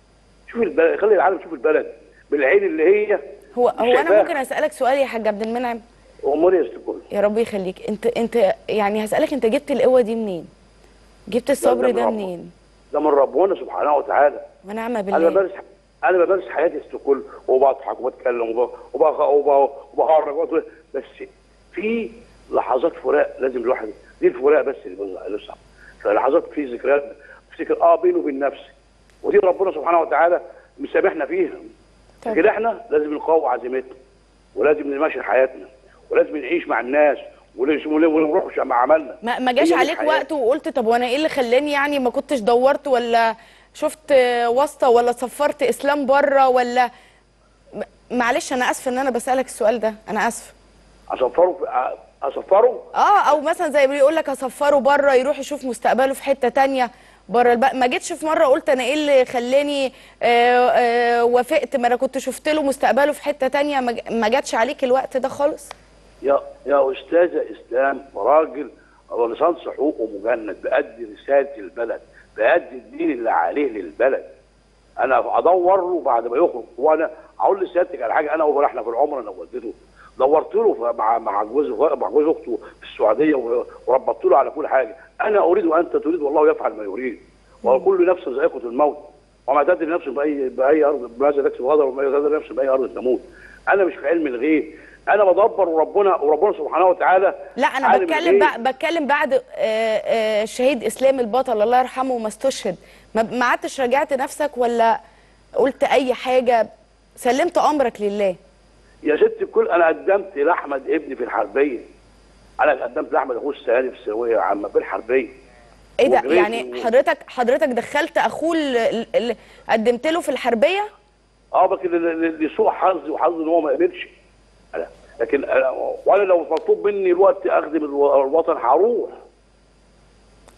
شوف البلد خلي العالم يشوف البلد بالعين اللي هي هو هو انا شايفاها. ممكن اسالك سؤال يا حاج عبد المنعم امور يستكل يا رب يخليك انت انت يعني هسالك انت جبت القوه دي منين جبت الصبر من ده ربنا. منين ده من ربنا سبحانه وتعالى ونعم انا بالله بمارس انا بمارس حياتي استقل وبضحك وبتكلم وب- وب- وب- وبهرج وب- بس في لحظات فراق لازم الواحد دي الفراق بس اللي بيصعب- اللي بيصعب فلحظات في ذكريات افتكر اه بيني وبين نفسي ودي ربنا سبحانه وتعالى مسامحنا فيها لكن احنا لازم نقوي عزيمتنا ولازم نمشي حياتنا ولازم نعيش مع الناس ولازم ونروح مع عملنا ما, ما جاش هي دي عليك الحياة. وقت وقلت طب وانا ايه اللي خلاني يعني ما كنتش دورت ولا شفت واسطه ولا صفرت اسلام بره ولا م- معلش انا اسفه ان انا بسالك السؤال ده انا اسفه اصفره اصفره اه او مثلا زي ما يقول لك اصفره بره يروح يشوف مستقبله في حته تانية بره الب... ما جيتش في مره قلت انا ايه اللي خلاني آه آه وافقت ما انا كنت شفت له مستقبله في حته تانية ما ج- ما جاتش عليك الوقت ده خالص يا يا استاذه اسلام راجل لسان حقوق ومجند بأدي رساله البلد بأدي الدين اللي عليه للبلد انا ادور له بعد ما يخرج وانا اقول لسيادتك على حاجه انا وفرحنا في العمره انا ووالدته دورت له ف- مع مع جوز مع جوز اخته في السعوديه و- وربطت له على كل حاجه انا اريد وانت تريد والله يفعل ما يريد وكل نفس ذائقه الموت وما تدري نفس باي باي ارض بماذا تكسب غدر وما تدري نفس باي ارض تموت انا مش في علم الغيب انا بدبر وربنا وربنا سبحانه وتعالى لا انا عالم بتكلم الغيب. بقى بتكلم بعد آه، آه، الشهيد اسلام البطل الله يرحمه ما استشهد ما ما عدتش راجعت نفسك ولا قلت اي حاجه سلمت امرك لله يا ست الكل انا قدمت لاحمد ابني في الحربيه انا قدمت لاحمد اخوه السهاني في الثانويه العامه في الحربيه ايه ده وجريت يعني و- حضرتك حضرتك دخلت اخوه اللي اللي قدمت له في الحربيه اه لكن ل- ل- لسوء حظي وحظي ان هو ما قبلش أنا- لكن أنا وانا لو مطلوب مني الوقت اخدم الو- الوطن هروح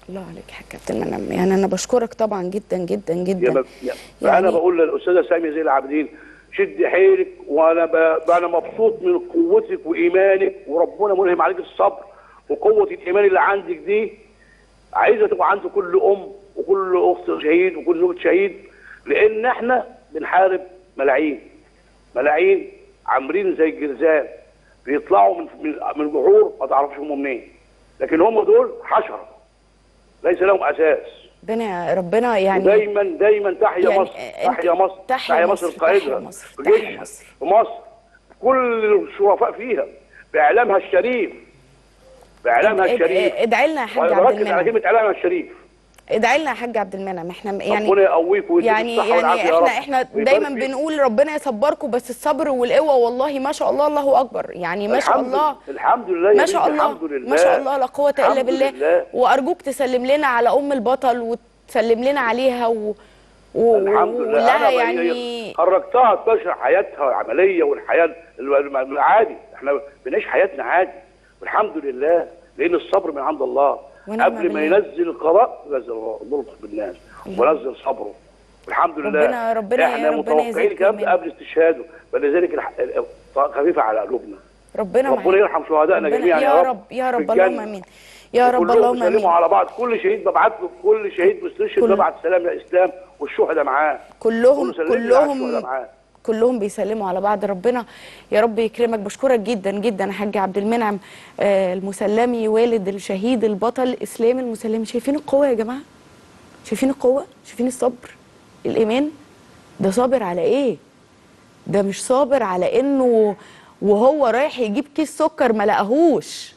الله عليك يا حاج عبد المنعم يعني انا بشكرك طبعا جدا جدا يا جدا ب- يا- فانا بقول للاستاذه ساميه زي العابدين شد حيلك وانا ب... انا مبسوط من قوتك وايمانك وربنا ملهم عليك الصبر وقوه الايمان اللي عندك دي عايزه تبقى عند كل ام وكل اخت شهيد وكل زوج شهيد لان احنا بنحارب ملاعين ملاعين عاملين زي الجرذان بيطلعوا من من من جحور ما تعرفش هم منين لكن هم دول حشره ليس لهم اساس ربنا ربنا يعني دايما دايما تحيا يعني مصر أنت- تحيا مصر تحيا مصر مصر، القائده تحيا مصر، في تحيا جيشها مصر. في مصر كل الشرفاء فيها باعلامها الشريف باعلامها اد- الشريف ادعي لنا يا حاج وأنا عبد بركز على المنعم كلمه اعلامها الشريف ادعي لنا يا حاج عبد المنعم احنا يعني ربنا يقويك ويديك يعني الصحة يعني والعافية يا احنا رب. احنا ويبارك دايما فيك. بنقول ربنا يصبركم بس الصبر والقوه والله ما شاء الله الله اكبر يعني ما شاء الحمد الله الحمد لله يا ما شاء بنتي، الله الحمد لله ما شاء الله لا قوه الا الحمد بالله لله. وارجوك تسلم لنا على ام البطل وتسلم لنا عليها و... و... الحمد لله ولها أنا يعني خرجتها تشرح حياتها العمليه والحياه ال- ال- العادي احنا بنعيش حياتنا عادي والحمد لله لان الصبر من عند الله ونعم قبل ما بالله. ينزل القضاء نزل لطف بالناس ونزل صبره والحمد لله ربنا- ربنا- احنا ربنا متوقعين يزيدكم كمان منه. قبل استشهاده فلذلك الح- ال- خفيفه على قلوبنا ربنا معاك. ربنا يرحم شهدائنا ربنا- جميعا يا رب يا في رب الجنة. اللهم امين يا رب وكلهم اللهم امين بيسلموا على بعض كل شهيد ببعت له كل شهيد مستشهد كل- ببعت سلام يا اسلام والشهداء معاه كلهم كله سلم لي على كلهم الشهداء معاه كلهم بيسلموا على بعض ربنا يا رب يكرمك بشكرك جدا جدا يا حاج عبد المنعم آه، المسلمي والد الشهيد البطل اسلام المسلمي شايفين القوه يا جماعه شايفين القوه شايفين الصبر الايمان ده صابر على ايه ده مش صابر على انه وهو رايح يجيب كيس سكر ما لقاهوش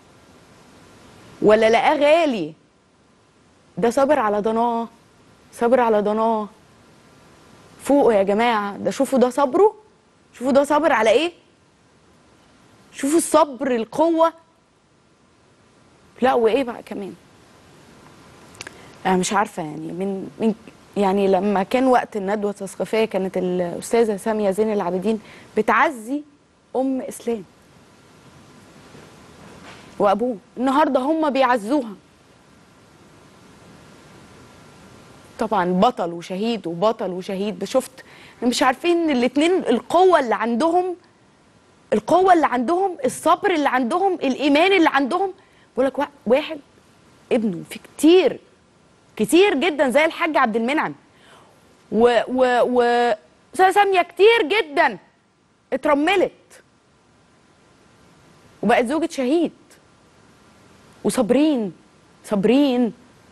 ولا لقاه غالي ده صابر على ضناه صابر على ضناه فوقوا يا جماعه ده شوفوا ده صبره شوفوا ده صابر على ايه شوفوا الصبر القوه لا وايه بقى كمان انا مش عارفه يعني من من يعني لما كان وقت الندوه التثقيفيه كانت الاستاذه ساميه زين العابدين بتعزي ام اسلام وابوه النهارده هم بيعزوها طبعا بطل وشهيد وبطل وشهيد شفت مش عارفين ان الاتنين القوه اللي عندهم القوه اللي عندهم الصبر اللي عندهم الايمان اللي عندهم بقول لك وا- واحد ابنه في كتير كتير جدا زي الحاج عبد المنعم و و و استاذه ساميه كتير جدا اترملت وبقت زوجة شهيد وصابرين صابرين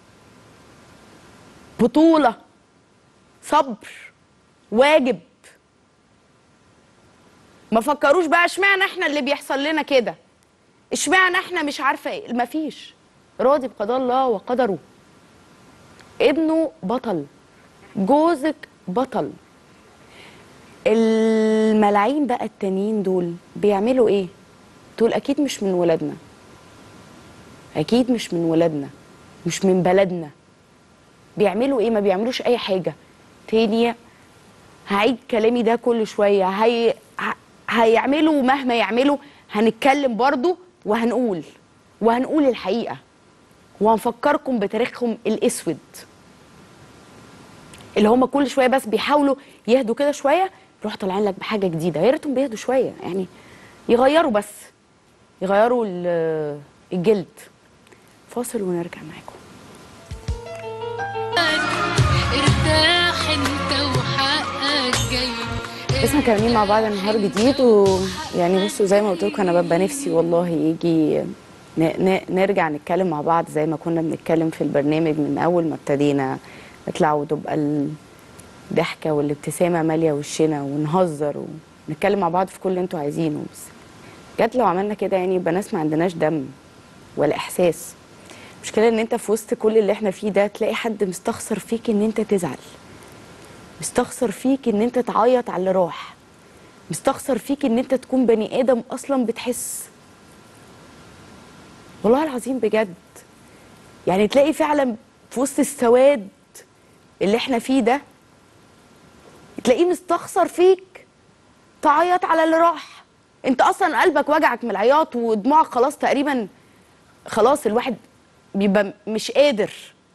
بطولة صبر واجب ما فكروش بقى اشمعنى احنا اللي بيحصل لنا كده اشمعنى احنا مش عارفه ايه مفيش راضي بقضاء الله وقدره ابنه بطل جوزك بطل الملاعين بقى التانيين دول بيعملوا ايه دول اكيد مش من ولادنا اكيد مش من ولادنا مش من بلدنا بيعملوا ايه ما بيعملوش اي حاجه تاني هعيد كلامي ده كل شويه هي... ه- هيعملوا مهما يعملوا هنتكلم برضو وهنقول وهنقول الحقيقه وهنفكركم بتاريخهم الاسود اللي هم كل شويه بس بيحاولوا يهدوا كده شويه يروحوا طالعين لك بحاجه جديده يا ريتهم بيهدوا شويه يعني يغيروا بس يغيروا ال- الجلد فاصل ونرجع معاكم ارتاح انت وحقك جاي لسه مكملين مع بعض نهار جديد ويعني بصوا زي ما قلت لكم انا ببقى نفسي والله يجي ن... ن... نرجع نتكلم مع بعض زي ما كنا بنتكلم في البرنامج من اول ما ابتدينا نطلع وتبقى الضحكه والابتسامه ماليه وشنا ونهزر ونتكلم مع بعض في كل اللي انتوا عايزينه بس جد لو عملنا كده يعني يبقى ناس ما عندناش دم ولا احساس المشكله ان انت في وسط كل اللي احنا فيه ده تلاقي حد مستخسر فيك ان انت تزعل مستخسر فيك ان انت تعيط على اللي راح مستخسر فيك ان انت تكون بني ادم اصلا بتحس والله العظيم بجد يعني تلاقي فعلا في وسط السواد اللي احنا فيه ده تلاقيه مستخسر فيك تعيط على اللي راح انت اصلا قلبك وجعك من العياط ودموعك خلاص تقريبا خلاص الواحد بيبقى مش قادر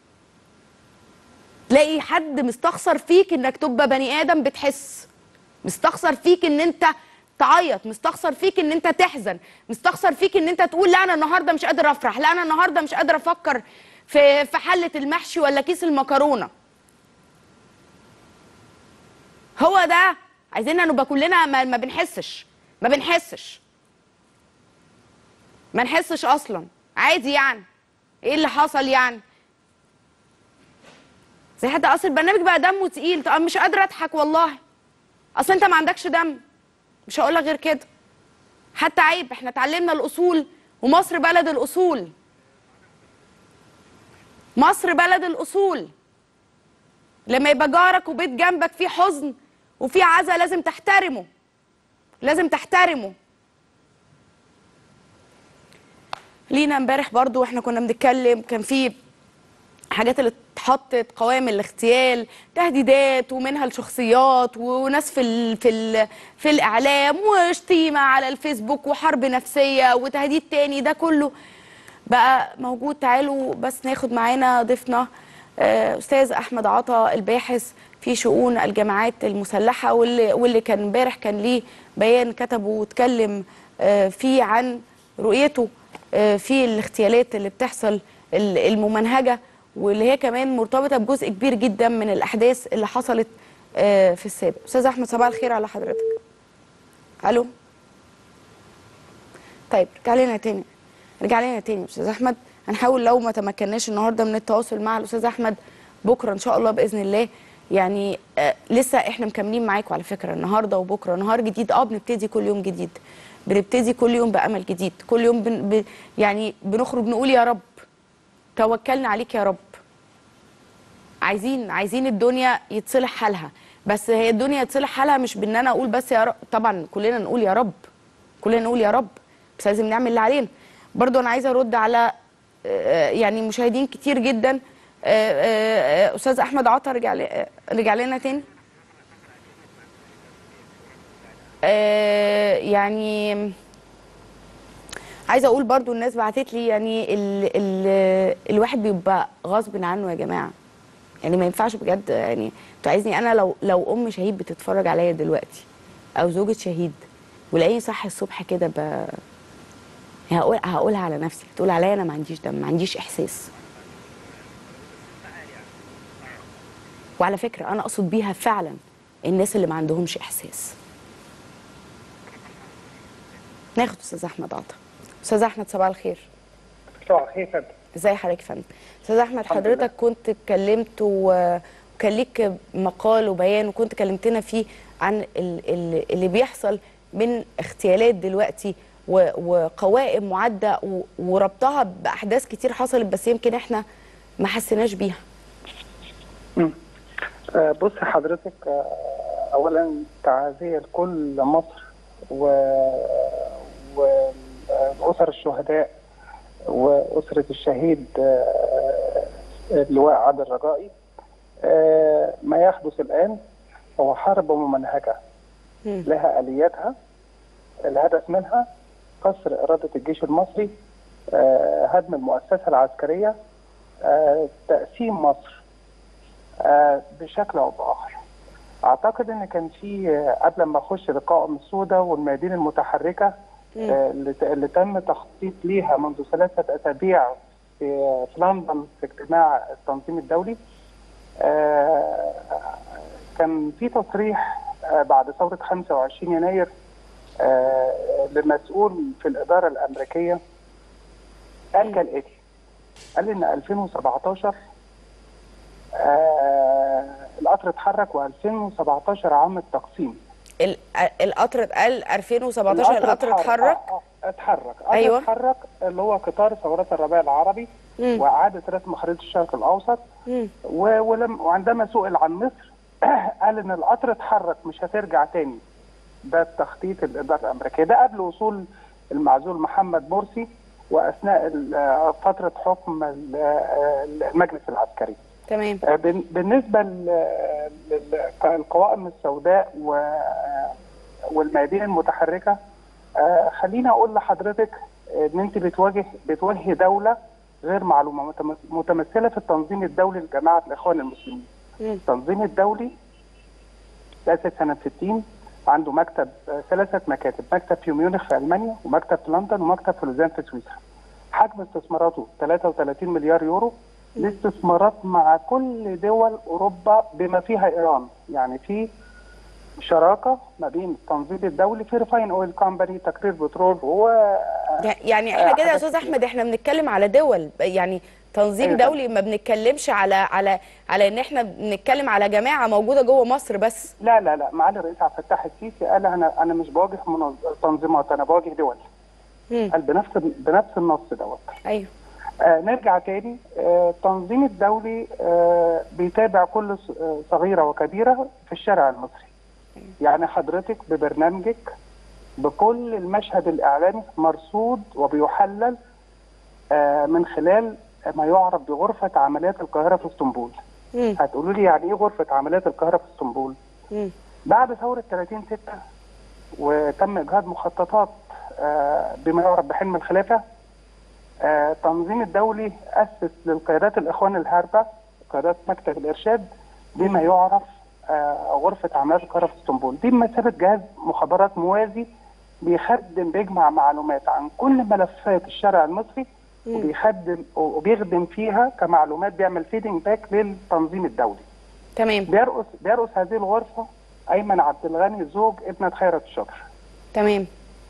تلاقي حد مستخسر فيك انك تبقى بني ادم بتحس مستخسر فيك ان انت تعيط مستخسر فيك ان انت تحزن مستخسر فيك ان انت تقول لا انا النهارده مش قادر افرح لا انا النهارده مش قادر افكر في في حله المحشي ولا كيس المكرونه هو ده عايزيننا نبقى كلنا ما, ما بنحسش ما بنحسش ما نحسش اصلا عادي يعني ايه اللي حصل يعني زي حتى اصل البرنامج بقى دمه تقيل طب مش قادره اضحك والله اصل انت ما عندكش دم مش هقول لك غير كده حتى عيب احنا اتعلمنا الاصول ومصر بلد الاصول مصر بلد الاصول لما يبقى جارك وبيت جنبك فيه حزن وفيه عزا لازم تحترمه لازم تحترمه لينا امبارح برضو واحنا كنا بنتكلم كان في حاجات اللي اتحطت قوائم الاغتيال تهديدات ومنها الشخصيات وناس في ال في ال في الاعلام وشتيمه على الفيسبوك وحرب نفسيه وتهديد تاني ده كله بقى موجود تعالوا بس ناخد معانا ضيفنا آه، استاذ احمد عطا الباحث في شؤون الجماعات المسلحه واللي واللي كان امبارح كان ليه بيان كتبه واتكلم آه، فيه عن رؤيته آه، في الاغتيالات اللي بتحصل ال- الممنهجه واللي هي كمان مرتبطه بجزء كبير جدا من الاحداث اللي حصلت آه، في السابق استاذ احمد صباح الخير على حضرتك الو طيب رجع لنا تاني رجع لنا تاني يا استاذ احمد هنحاول لو ما تمكناش النهارده من التواصل مع الاستاذ احمد بكره ان شاء الله باذن الله يعني آه لسه احنا مكملين معاكم على فكره النهارده وبكره نهار جديد اه بنبتدي كل يوم جديد بنبتدي كل يوم بامل جديد كل يوم بن ب يعني بنخرج نقول يا رب توكلنا عليك يا رب عايزين عايزين الدنيا يتصلح حالها بس هي الدنيا يتصلح حالها مش بان انا اقول بس يا رب طبعا كلنا نقول يا رب كلنا نقول يا رب بس لازم نعمل اللي علينا برضو انا عايزه ارد على آه، يعني مشاهدين كتير جدا آه، آه، آه، استاذ احمد عطا رجع لي- آه، رجع لنا تاني آه، يعني عايزه اقول برضو الناس بعتت لي يعني ال ال الواحد بيبقى غصب عنه يا جماعه يعني ما ينفعش بجد يعني انتوا عايزني انا لو لو ام شهيد بتتفرج عليا دلوقتي او زوجة شهيد ولاقيني صاحي الصبح كده ب يعني هقول هقولها على نفسي تقول عليا انا ما عنديش دم ما عنديش احساس وعلى فكره انا اقصد بيها فعلا الناس اللي ما عندهمش احساس ناخد استاذ احمد عطا استاذ احمد صباح الخير صباح الخير يا فندم ازي حضرتك يا فندم استاذ احمد حضرتك كنت اتكلمت و- وكان ليك مقال وبيان وكنت كلمتنا فيه عن ال- ال- اللي بيحصل من اغتيالات دلوقتي و- وقوائم معده و- وربطها باحداث كتير حصلت بس يمكن احنا ما حسيناش بيها آه، بص حضرتك آه، اولا تعازيه لكل مصر و واسر الشهداء واسره الشهيد آه، اللواء عادل الرجائي آه، ما يحدث الان هو حرب ممنهجه لها الياتها الهدف منها كسر اراده الجيش المصري آه، هدم المؤسسه العسكريه آه، تقسيم مصر آه، بشكل او باخر. اعتقد ان كان في آه، قبل ما اخش القائمه السوداء والميادين المتحركه آه، اللي ت- اللي تم تخطيط ليها منذ ثلاثه اسابيع في في لندن في اجتماع التنظيم الدولي آه، كان في تصريح آه، بعد ثوره 25 يناير آه، لمسؤول في الاداره الامريكيه قال كالاتي قال ان 2017 آه القطر اتحرك و2017 عام التقسيم ال- القطر اتقال 2017 القطر اتحرك آه، آه، اتحرك قطر أيوة. اتحرك اللي هو قطار ثورات الربيع العربي مم. واعاده رسم خريطه الشرق الاوسط مم. و- ولم وعندما سئل عن مصر قال ان القطر اتحرك مش هترجع تاني ده التخطيط الاداره الامريكيه ده قبل وصول المعزول محمد مرسي واثناء ال- آه، فتره حكم ال- آه، المجلس العسكري تمام آه، بن- بالنسبه للقوائم السوداء و- والميادين المتحركه آه، خليني اقول لحضرتك ان انت بتواجه بتواجهي دوله غير معلومه متم- متمثله في التنظيم الدولي لجماعه الاخوان المسلمين. التنظيم الدولي تأسس سنة 60 عنده مكتب آه، ثلاثة مكاتب مكتب في ميونخ في ألمانيا ومكتب في لندن ومكتب في لوزان في سويسرا حجم استثماراته 33 مليار يورو الاستثمارات مع كل دول أوروبا بما فيها إيران يعني في شراكة ما بين التنظيم الدولي في ريفاين اويل كومباني تكرير بترول و يعني احنا كده يا استاذ احمد احنا بنتكلم على دول يعني تنظيم أيوة. دولي ما بنتكلمش على على على ان احنا بنتكلم على جماعه موجوده جوه مصر بس لا لا لا معالي الرئيس عبد الفتاح السيسي قال انا انا مش بواجه منظ- تنظيمات انا بواجه دول قال بنفس بنفس النص دوت ايوه آه نرجع تاني آه التنظيم الدولي آه بيتابع كل ص- آه، صغيره وكبيره في الشارع المصري يعني حضرتك ببرنامجك بكل المشهد الاعلامي مرصود وبيحلل آه من خلال ما يعرف بغرفه عمليات القاهره في اسطنبول هتقولوا لي يعني ايه غرفه عمليات القاهره في اسطنبول بعد ثورة 30 6 وتم إجهاض مخططات آه، بما يعرف بحلم الخلافة آه، التنظيم الدولي أسس للقيادات الإخوان الهاربة قيادات مكتب الإرشاد بما يعرف آه، غرفة عمليات القاهرة في اسطنبول دي بمثابة جهاز مخابرات موازي بيخدم بيجمع معلومات عن كل ملفات الشارع المصري وبيخدم وبيخدم فيها كمعلومات بيعمل فيدنج باك للتنظيم الدولي تمام بيرأس بيرأس هذه الغرفة أيمن عبد الغني زوج ابنة خيرت الشاطر تمام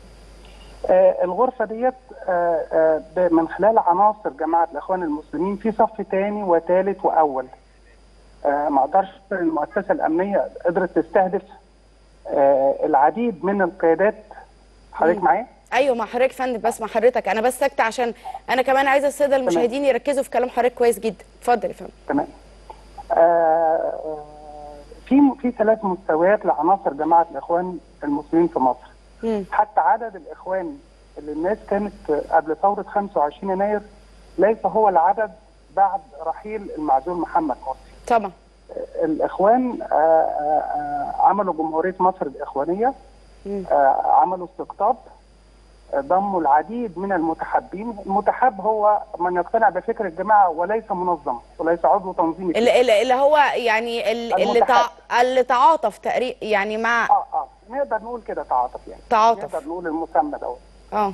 آه الغرفة ديت آه آه ب- من خلال عناصر جماعة الإخوان المسلمين في صف ثاني وثالث وأول آه ما أقدرش أقول المؤسسة الأمنية قدرت تستهدف آه العديد من القيادات حضرتك معايا؟ ايوه مع حضرتك يا فندم بس مع حضرتك انا بس ساكته عشان انا كمان عايزه الساده المشاهدين يركزوا في كلام حضرتك كويس جدا اتفضل يا فندم تمام آه، في في ثلاث مستويات لعناصر جماعه الاخوان المسلمين في مصر حتى عدد الاخوان اللي الناس كانت قبل ثوره 25 يناير ليس هو العدد بعد رحيل المعزول محمد مرسي طبعا الاخوان آه، آه، آه، عملوا جمهوريه مصر الاخوانيه آه، عملوا استقطاب آه، ضموا العديد من المتحبين المتحب هو من يقتنع بفكر الجماعه وليس منظم وليس عضو تنظيمي اللي, اللي اللي هو يعني ال- اللي تع... اللي تعاطف تقريبا يعني مع اه اه نقدر نقول كده تعاطف يعني تعاطف. نقدر نقول المسمى دوت اه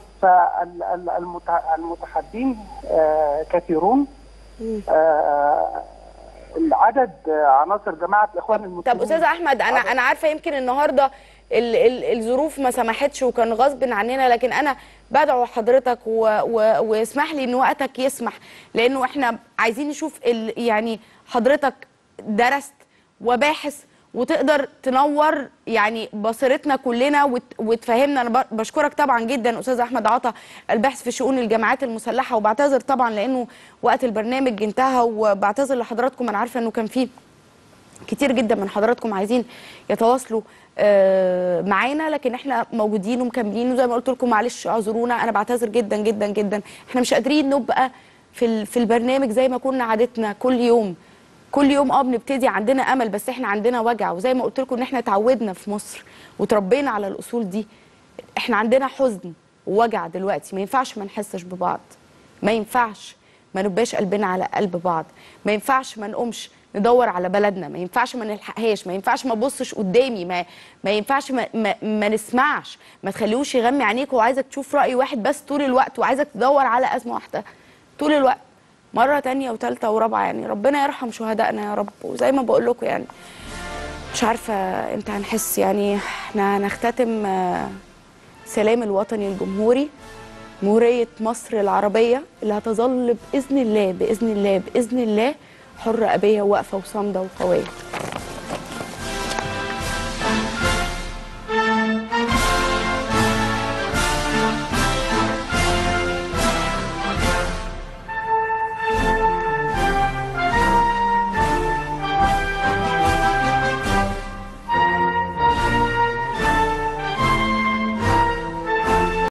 فالمتحدين آه كثيرون آه العدد آه، عناصر جماعه الاخوان المسلمين طب استاذ احمد انا انا عارفه يمكن النهارده ال ال الظروف ما سمحتش وكان غصب عننا لكن انا بدعو حضرتك و و واسمح لي ان وقتك يسمح لانه احنا عايزين نشوف ال يعني حضرتك درست وباحث وتقدر تنور يعني بصيرتنا كلنا وت- وتفهمنا انا ب- بشكرك طبعا جدا استاذ احمد عطا الباحث في شؤون الجامعات المسلحه وبعتذر طبعا لانه وقت البرنامج انتهى وبعتذر لحضراتكم انا عارفه انه كان فيه كتير جدا من حضراتكم عايزين يتواصلوا آه، معانا لكن احنا موجودين ومكملين وزي ما قلت لكم معلش اعذرونا انا بعتذر جدا جدا جدا احنا مش قادرين نبقى في ال- في البرنامج زي ما كنا عادتنا كل يوم كل يوم اه بنبتدي عندنا امل بس احنا عندنا وجع وزي ما قلت لكم ان احنا اتعودنا في مصر وتربينا على الاصول دي احنا عندنا حزن ووجع دلوقتي ما ينفعش ما نحسش ببعض ما ينفعش ما نبقاش قلبنا على قلب بعض ما ينفعش ما نقومش ندور على بلدنا ما ينفعش ما نلحقهاش ما ينفعش ما ابصش قدامي ما ما ينفعش ما, ما, ما نسمعش ما تخليهوش يغمي عينيك وعايزك تشوف رأي واحد بس طول الوقت وعايزك تدور على أزمة واحدة طول الوقت مرة تانية وتالتة ورابعة يعني ربنا يرحم شهدائنا يا رب وزي ما بقول لكم يعني مش عارفة امتى هنحس يعني احنا هنختتم آه، سلام الوطني الجمهوري جمهورية مصر العربية اللي هتظل بإذن الله بإذن الله بإذن الله حرة أبية واقفة وصامدة وقوية